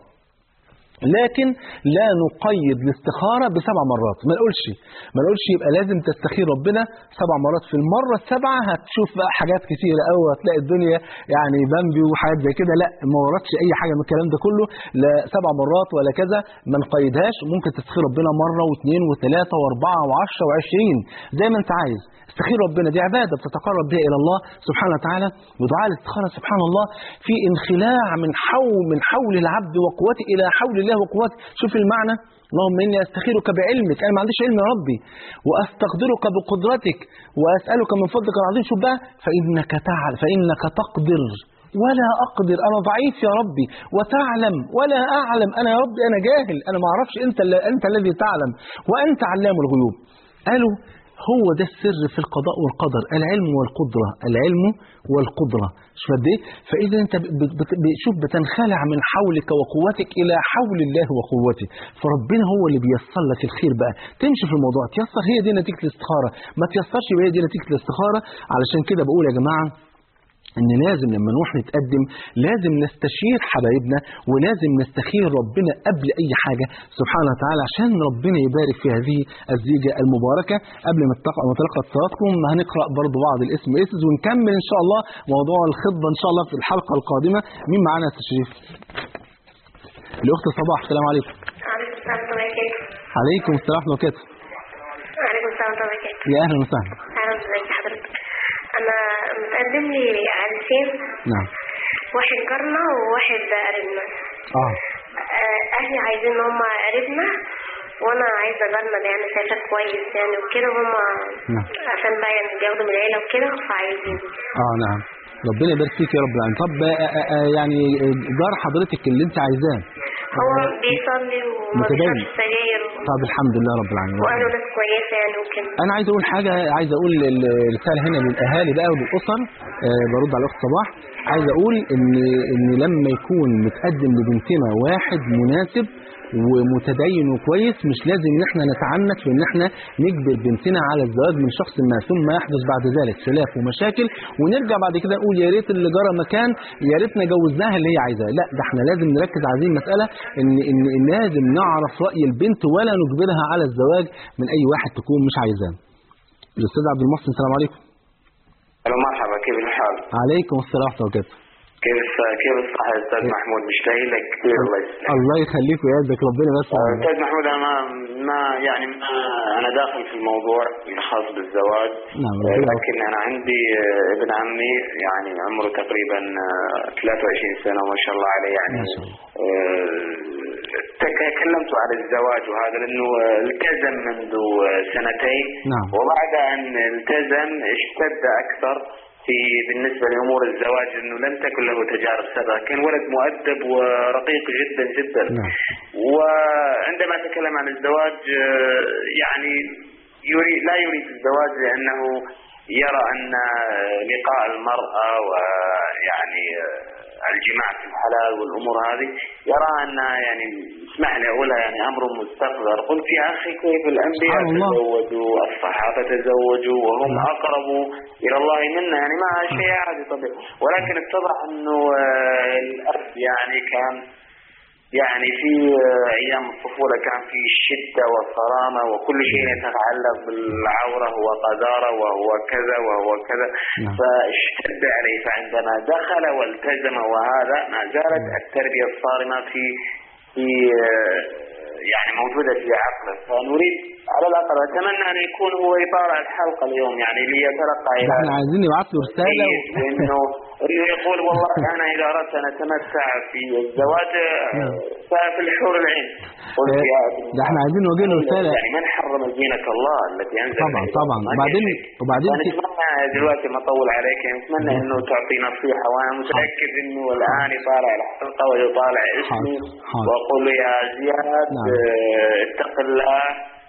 لكن لا نقيد الاستخارة بسبع مرات ما نقولش ما نقولش يبقى لازم تستخير ربنا سبع مرات في المرة السبعة هتشوف بقى حاجات كتيرة قوي هتلاقي الدنيا يعني بامبي وحاجات زي كده لا ما وردش أي حاجة من الكلام ده كله لا سبع مرات ولا كذا ما نقيدهاش ممكن تستخير ربنا مرة واثنين وثلاثة وأربعة وعشرة وعشرين زي ما أنت عايز استخير ربنا دي عبادة بتتقرب بها إلى الله سبحانه وتعالى ودعاء الاستخارة سبحان الله في انخلاع من حول من حول العبد وقوته إلى حول الله وقوته شوف المعنى اللهم إني أستخيرك بعلمك أنا ما عنديش علم يا ربي وأستقدرك بقدرتك وأسألك من فضلك العظيم شوف بقى فإنك تعلم فإنك تقدر ولا أقدر أنا ضعيف يا ربي وتعلم ولا أعلم أنا يا ربي أنا جاهل أنا ما أعرفش أنت, أنت الذي تعلم وأنت علام الغيوب قالوا هو ده السر في القضاء والقدر العلم والقدرة العلم والقدرة شوف قد ايه فإذا أنت شوف بتنخلع من حولك وقوتك إلى حول الله وقوته فربنا هو اللي بيسر لك الخير بقى تمشي في الموضوع تيسر هي دي نتيجة الاستخارة ما تيسرش هي دي نتيجة الاستخارة علشان كده بقول يا جماعة ان لازم لما نروح نتقدم لازم نستشير حبايبنا ولازم نستخير ربنا قبل اي حاجة سبحانه وتعالى عشان ربنا يبارك في هذه الزيجة المباركة قبل ما نتلقى اتصالاتكم هنقرأ برضو بعض الاسم اسس ونكمل ان شاء الله موضوع الخطبة ان شاء الله في الحلقة القادمة مين معانا يا تشريف الاخت صباح السلام عليكم عليكم السلام ورحمة الله وبركاته وعليكم السلام ورحمة الله وبركاته يا اهلا وسهلا أهلا بك حضرتك أنا متقدم لي عرسين نعم واحد جارنا وواحد قريبنا اه آه، أهلي عايزين إن هم قريبنا وأنا عايزة جارنا ده يعني شايفة كويس يعني وكده هم نعم. عشان بقى يعني بياخدوا من العيلة وكده فعايزين اه نعم ربنا يبارك فيك يا رب العالمين طب آه، آه، آه، يعني جار حضرتك اللي انت عايزاه هو بيصلي وما متدين. بيشربش سجاير و- طب الحمد لله رب العالمين وأهله ناس كويسة يعني وكده انا عايز اقول حاجه عايز اقول الرساله هنا للاهالي بقى وللاسر آه، برد على الاخت صباح عايز اقول ان ان لما يكون متقدم لبنتنا واحد مناسب ومتدين وكويس مش لازم ان احنا نتعنت في ان احنا نجبر بنتنا على الزواج من شخص ما ثم يحدث بعد ذلك خلاف ومشاكل ونرجع بعد كده نقول يا ريت اللي جرى مكان يا ريتنا جوزناها اللي هي عايزاه لا ده احنا لازم نركز على هذه المساله ان ان إن لازم نعرف راي البنت ولا نجبرها على الزواج من اي واحد تكون مش عايزاه الاستاذ عبد المحسن السلام عليكم الو مرحبا كيف الحال؟ عليكم السلام ورحمه الله وبركاته كيف كيف الصحة يا استاذ محمود مشتاق لك كثير الله يسلمك. الله يخليك ويعزك ربنا بس آه، استاذ محمود انا ما ما يعني ما انا داخل في الموضوع الخاص بالزواج نعم، آه، ربنا لكن انا عندي آه، ابن عمي يعني عمره تقريبا آه، 23 سنة ما شاء الله عليه يعني ما شاء الله. آه، تكلمت عن الزواج وهذا لانه آه، التزم منذ آه، سنتين نعم. وبعد ان التزم اشتد اكثر في بالنسبة لأمور الزواج أنه لم تكن له تجارب سابقة كان ولد مؤدب ورقيق جدا جدا نعم. وعندما تكلم عن الزواج آه، يعني يريد لا يريد الزواج لأنه يرى أن لقاء المرأة ويعني آه، الجماع في الحلال والأمور هذه يرى أن يعني اسمح لي أقولها يعني أمر مستقذر قلت يا أخي كيف الأنبياء سبحان الله. تزوجوا الصحابة تزوجوا وهم أقرب إلى الله منا يعني ما شيء عادي طبيعي ولكن اتضح أنه آه، الأب يعني كان يعني في آه، أيام الطفولة كان في شدة وصرامة وكل شيء يتعلق بالعورة هو قذارة وهو كذا وهو كذا نعم. فاشتد عليه فعندما دخل والتزم وهذا ما زالت التربية الصارمة في في آه، يعني موجودة في عقله فنريد على الاقل اتمنى ان يكون هو يطالع الحلقه اليوم يعني ليتلقى ده الى احنا عايزين نبعت له رساله و... انه يقول والله انا اذا اردت ان اتمتع في الزواج نعم. ففي الحور العين قلت يا ده احنا عايزين نوجه له رساله يعني من حرم زينة الله التي انزل طبعا عليه؟ طبعا ما وبعدين في شيء. وبعدين فأنا في- اتمنى دلوقتي ما اطول عليك نتمنى انه تعطي نصيحه وانا متاكد انه الان يطالع الحلقه ويطالع اسمي حاضر، حاضر. واقول له يا زياد نعم. آه، اتق الله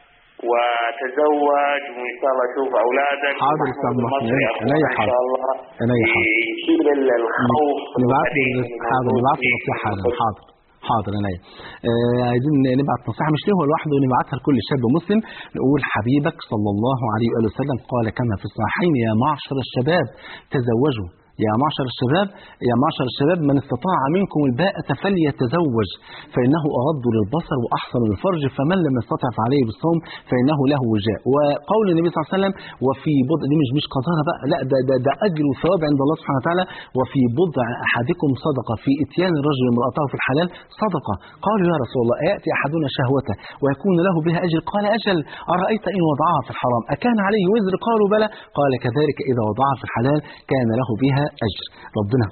وتزوج وان شاء الله اشوف اولادك حاضر، ومحمود أستاذ محمود. المصري أخونا عينيا ان حاضر. شاء الله عينيا حاضر. يشيل ال- الخوف نبعت له القديم رس- حاضر الموجود نبعت له في- نصيحه حاضر حاضر حاضر عينيا آه عايزين نبعت نصيحه مش ليه هو لوحده نبعتها لكل شاب مسلم نقول حبيبك صلى الله عليه واله وسلم قال كما في الصحيحين يا معشر الشباب تزوجوا يا معشر الشباب يا معشر الشباب من استطاع منكم الباءة فليتزوج فإنه أغض للبصر وأحسن للفرج فمن لم يستطع فعليه بالصوم فإنه له وجاء وقول النبي صلى الله عليه وسلم وفي بضع دي مش مش قذارة بقى لا ده ده, ده أجر وثواب عند الله سبحانه وتعالى وفي بضع أحدكم صدقة في إتيان الرجل امرأته في الحلال صدقة قالوا يا رسول الله أيأتي أحدنا شهوته ويكون له بها أجر قال أجل أرأيت إن وضعها في الحرام أكان عليه وزر قالوا بلى قال كذلك إذا وضعها في الحلال كان له بها أجر ربنا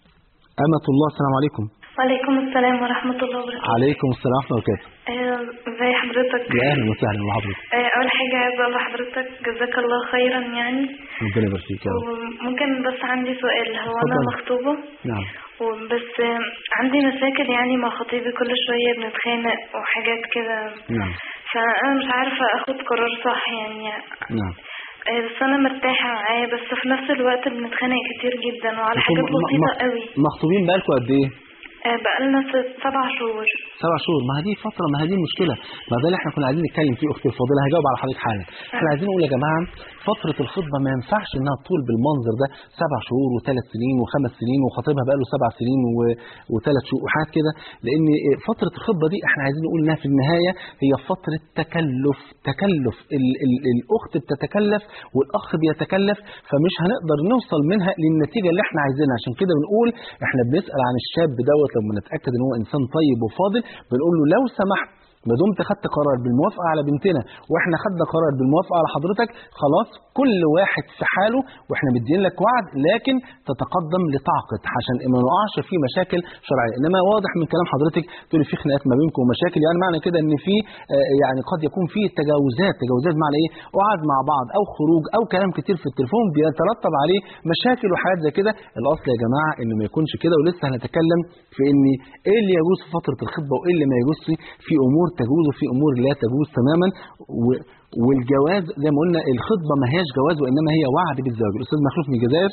أمة الله السلام عليكم وعليكم السلام ورحمة الله وبركاته عليكم السلام ورحمة الله وبركاته آه، ازي حضرتك يا أهلا وسهلا بحضرتك آه، أول حاجة عايزة أقول لحضرتك جزاك الله خيرا يعني ربنا يبارك فيك يا رب وممكن بس عندي سؤال هو أنا اتفضل. مخطوبة نعم وبس آه، عندي مشاكل يعني مع خطيبي كل شوية بنتخانق وحاجات كده نعم فأنا مش عارفة أخد قرار صح يعني نعم آه، بس أنا مرتاحة معاه بس في نفس الوقت بنتخانق كتير جدا وعلى حاجات انتم م- بسيطة م- قوي مخطوبين بقالكم قد إيه؟ آه، بقالنا ست- سبع شهور سبع شهور ما هذه فترة ما هذه المشكلة ما ده اللي احنا كنا عايزين نتكلم فيه اختي الفاضلة هجاوب على حضرتك حالا احنا عايزين نقول يا جماعة فترة الخطبة ما ينفعش انها تطول بالمنظر ده سبع شهور وثلاث سنين وخمس سنين وخطيبها بقى له سبع سنين و... وثلاث شهور وحاجات كده لان فترة الخطبة دي احنا عايزين نقول انها في النهاية هي فترة تكلف تكلف ال... ال... الاخت بتتكلف والاخ بيتكلف فمش هنقدر نوصل منها للنتيجة اللي احنا عايزينها عشان كده بنقول احنا بنسأل عن الشاب دوت لما نتأكد ان هو انسان طيب وفاضل بنقول له لو سمحت ما دمت خدت قرار بالموافقه على بنتنا واحنا خدنا قرار بالموافقه على حضرتك خلاص كل واحد في حاله واحنا مدين لك وعد لكن تتقدم لتعقد عشان ما نقعش في مشاكل شرعيه انما واضح من كلام حضرتك تقول في خناقات ما بينكم ومشاكل يعني معنى كده ان في آه، يعني قد يكون في تجاوزات تجاوزات معنى ايه قعد مع بعض او خروج او كلام كتير في التليفون بيترتب عليه مشاكل وحاجات زي كده الاصل يا جماعه انه ما يكونش كده ولسه هنتكلم في ان ايه اللي يجوز في فتره الخطبه وايه اللي ما يجوزش في امور تجوز وفي امور لا تجوز تماما و والجواز زي ما قلنا الخطبه ما هياش جواز وانما هي وعد بالزواج الاستاذ مخلوف من الجزائر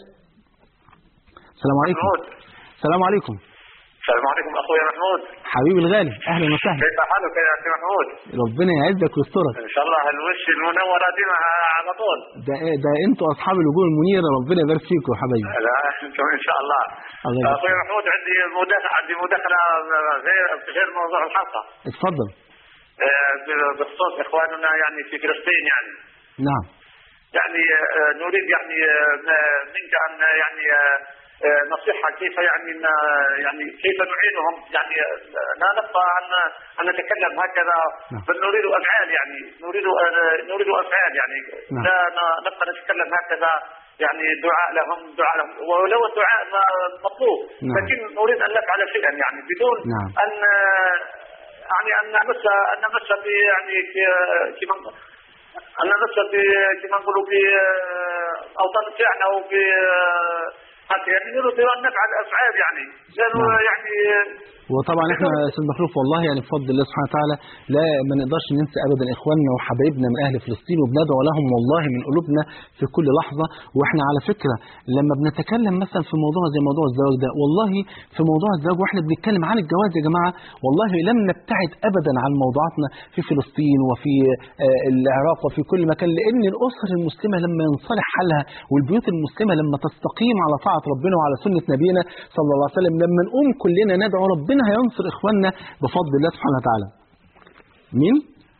السلام عليكم محمود السلام عليكم السلام عليكم اخويا محمود حبيبي الغالي اهلا وسهلا كيف حالك يا اخي محمود ربنا يعزك ويسترك ان شاء الله الوش المنوره دي مع- على طول ده ده انتوا اصحاب الوجوه المنيره ربنا يبارك فيكم يا حبايبي لا انتم ان شاء الله الله يبارك اخويا محمود عندي مداخله عندي مداخله غير غير موضوع الحلقه اتفضل آه، بخصوص اخواننا يعني في فلسطين يعني نعم يعني آه، نريد يعني آه، منك ان يعني آه، آه، نصيحة كيف يعني ن- يعني كيف نعينهم يعني آه، لا نبقى ان ان نتكلم هكذا نعم. بل نريد افعال يعني نريد آه، نريد افعال يعني نعم. لا ن- نبقى نتكلم هكذا يعني دعاء لهم دعاء لهم ولو الدعاء ما- مطلوب نعم. لكن نريد ان نفعل شيئا يعني بدون نعم. ان آه، يعني ان نمس ان نمس ب يعني ك- كما أن نمس ب كما نقولوا ب أوطان تاعنا وب حتى يعني نريد أن نفعل أفعال يعني لأنه نعم. يعني وطبعا احنا يا استاذ مخلوف والله يعني بفضل الله سبحانه وتعالى لا ما نقدرش ننسى ابدا اخواننا وحبايبنا من اهل فلسطين وبندعو لهم والله من قلوبنا في كل لحظه واحنا على فكره لما بنتكلم مثلا في موضوع زي موضوع الزواج ده والله في موضوع الزواج واحنا بنتكلم عن الجواز يا جماعه والله لم نبتعد ابدا عن موضوعاتنا في فلسطين وفي آه، العراق وفي كل مكان لان الاسر المسلمه لما ينصلح حالها والبيوت المسلمه لما تستقيم على طاعه ربنا وعلى سنه نبينا صلى الله عليه وسلم لما نقوم كلنا ندعو ربنا هينصر اخواننا بفضل الله سبحانه وتعالى. مين؟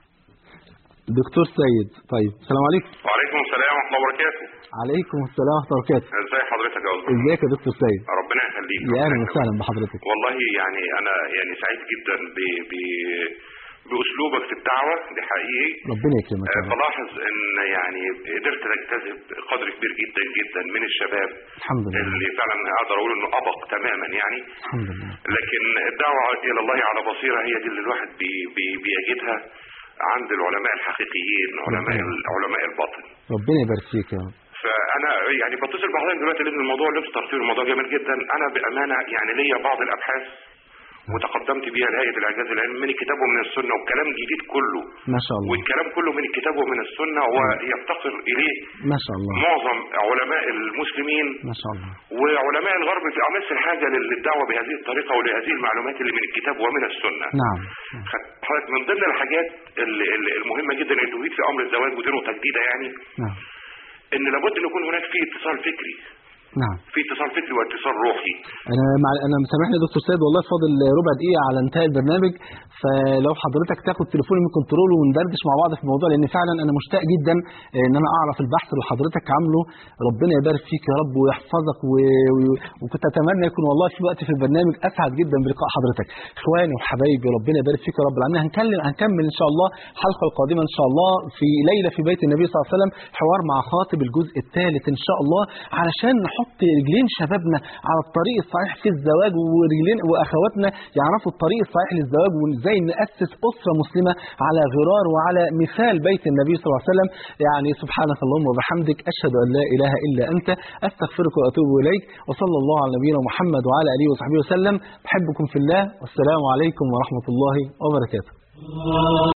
دكتور سيد طيب السلام عليكم وعليكم السلام ورحمة الله وبركاته عليكم السلام ورحمه الله وبركاته ازي حضرتك يا أستاذ ازيك يا دكتور سيد ربنا يخليك يا اهلا وسهلا بحضرتك والله يعني أنا يعني سعيد جدا ب ب باسلوبك في الدعوه دي حقيقي ربنا يكرمك يا آه، رب. بلاحظ ان يعني قدرت تجتذب قدر كبير جدا جدا من الشباب الحمد لله اللي فعلا اقدر اقول انه ابق تماما يعني الحمد لله لكن الدعوه الى الله على بصيره هي دي اللي الواحد بي بي بيجدها عند العلماء الحقيقيين علماء علماء الباطن ربنا يبارك فيك يا رب فانا يعني بتصل بحضرتك دلوقتي لان الموضوع اللي انت طرحتيه الموضوع جميل جدا انا بامانه يعني ليا بعض الابحاث وتقدمت بيها لهيئه الاعجاز العلمي من الكتاب ومن السنه والكلام جديد كله ما شاء الله والكلام كله من الكتاب ومن السنه ويفتقر اليه ما شاء الله معظم علماء المسلمين ما شاء الله وعلماء الغرب في امس الحاجه للدعوه بهذه الطريقه ولهذه المعلومات اللي من الكتاب ومن السنه نعم حضرتك من ضمن الحاجات اللي اللي المهمه جدا اللي تفيد في امر الزواج ودي نقطه جديده يعني نعم ان لابد ان يكون هناك في اتصال فكري نعم في اتصال فكري واتصال روحي انا مع... انا مسامحني يا دكتور سيد والله فاضل ربع دقيقه على انتهاء البرنامج فلو حضرتك تاخد تليفوني من كنترول وندردش مع بعض في الموضوع لان فعلا انا مشتاق جدا ان انا اعرف البحث اللي حضرتك عامله ربنا يبارك فيك يا رب ويحفظك و... و... وكنت اتمنى يكون والله في وقت في البرنامج اسعد جدا بلقاء حضرتك اخواني وحبايبي ربنا يبارك فيك يا رب العالمين هنكلم هنكمل ان شاء الله الحلقه القادمه ان شاء الله في ليله في بيت النبي صلى الله عليه وسلم حوار مع خاطب الجزء الثالث ان شاء الله علشان نحط رجلين شبابنا على الطريق الصحيح في الزواج ورجلين واخواتنا يعرفوا الطريق الصحيح للزواج وازاي ناسس اسره مسلمه على غرار وعلى مثال بيت النبي صلى الله عليه وسلم يعني سبحانك اللهم وبحمدك اشهد ان لا اله الا انت استغفرك واتوب اليك وصلى الله على نبينا محمد وعلى اله وصحبه وسلم بحبكم في الله والسلام عليكم ورحمه الله وبركاته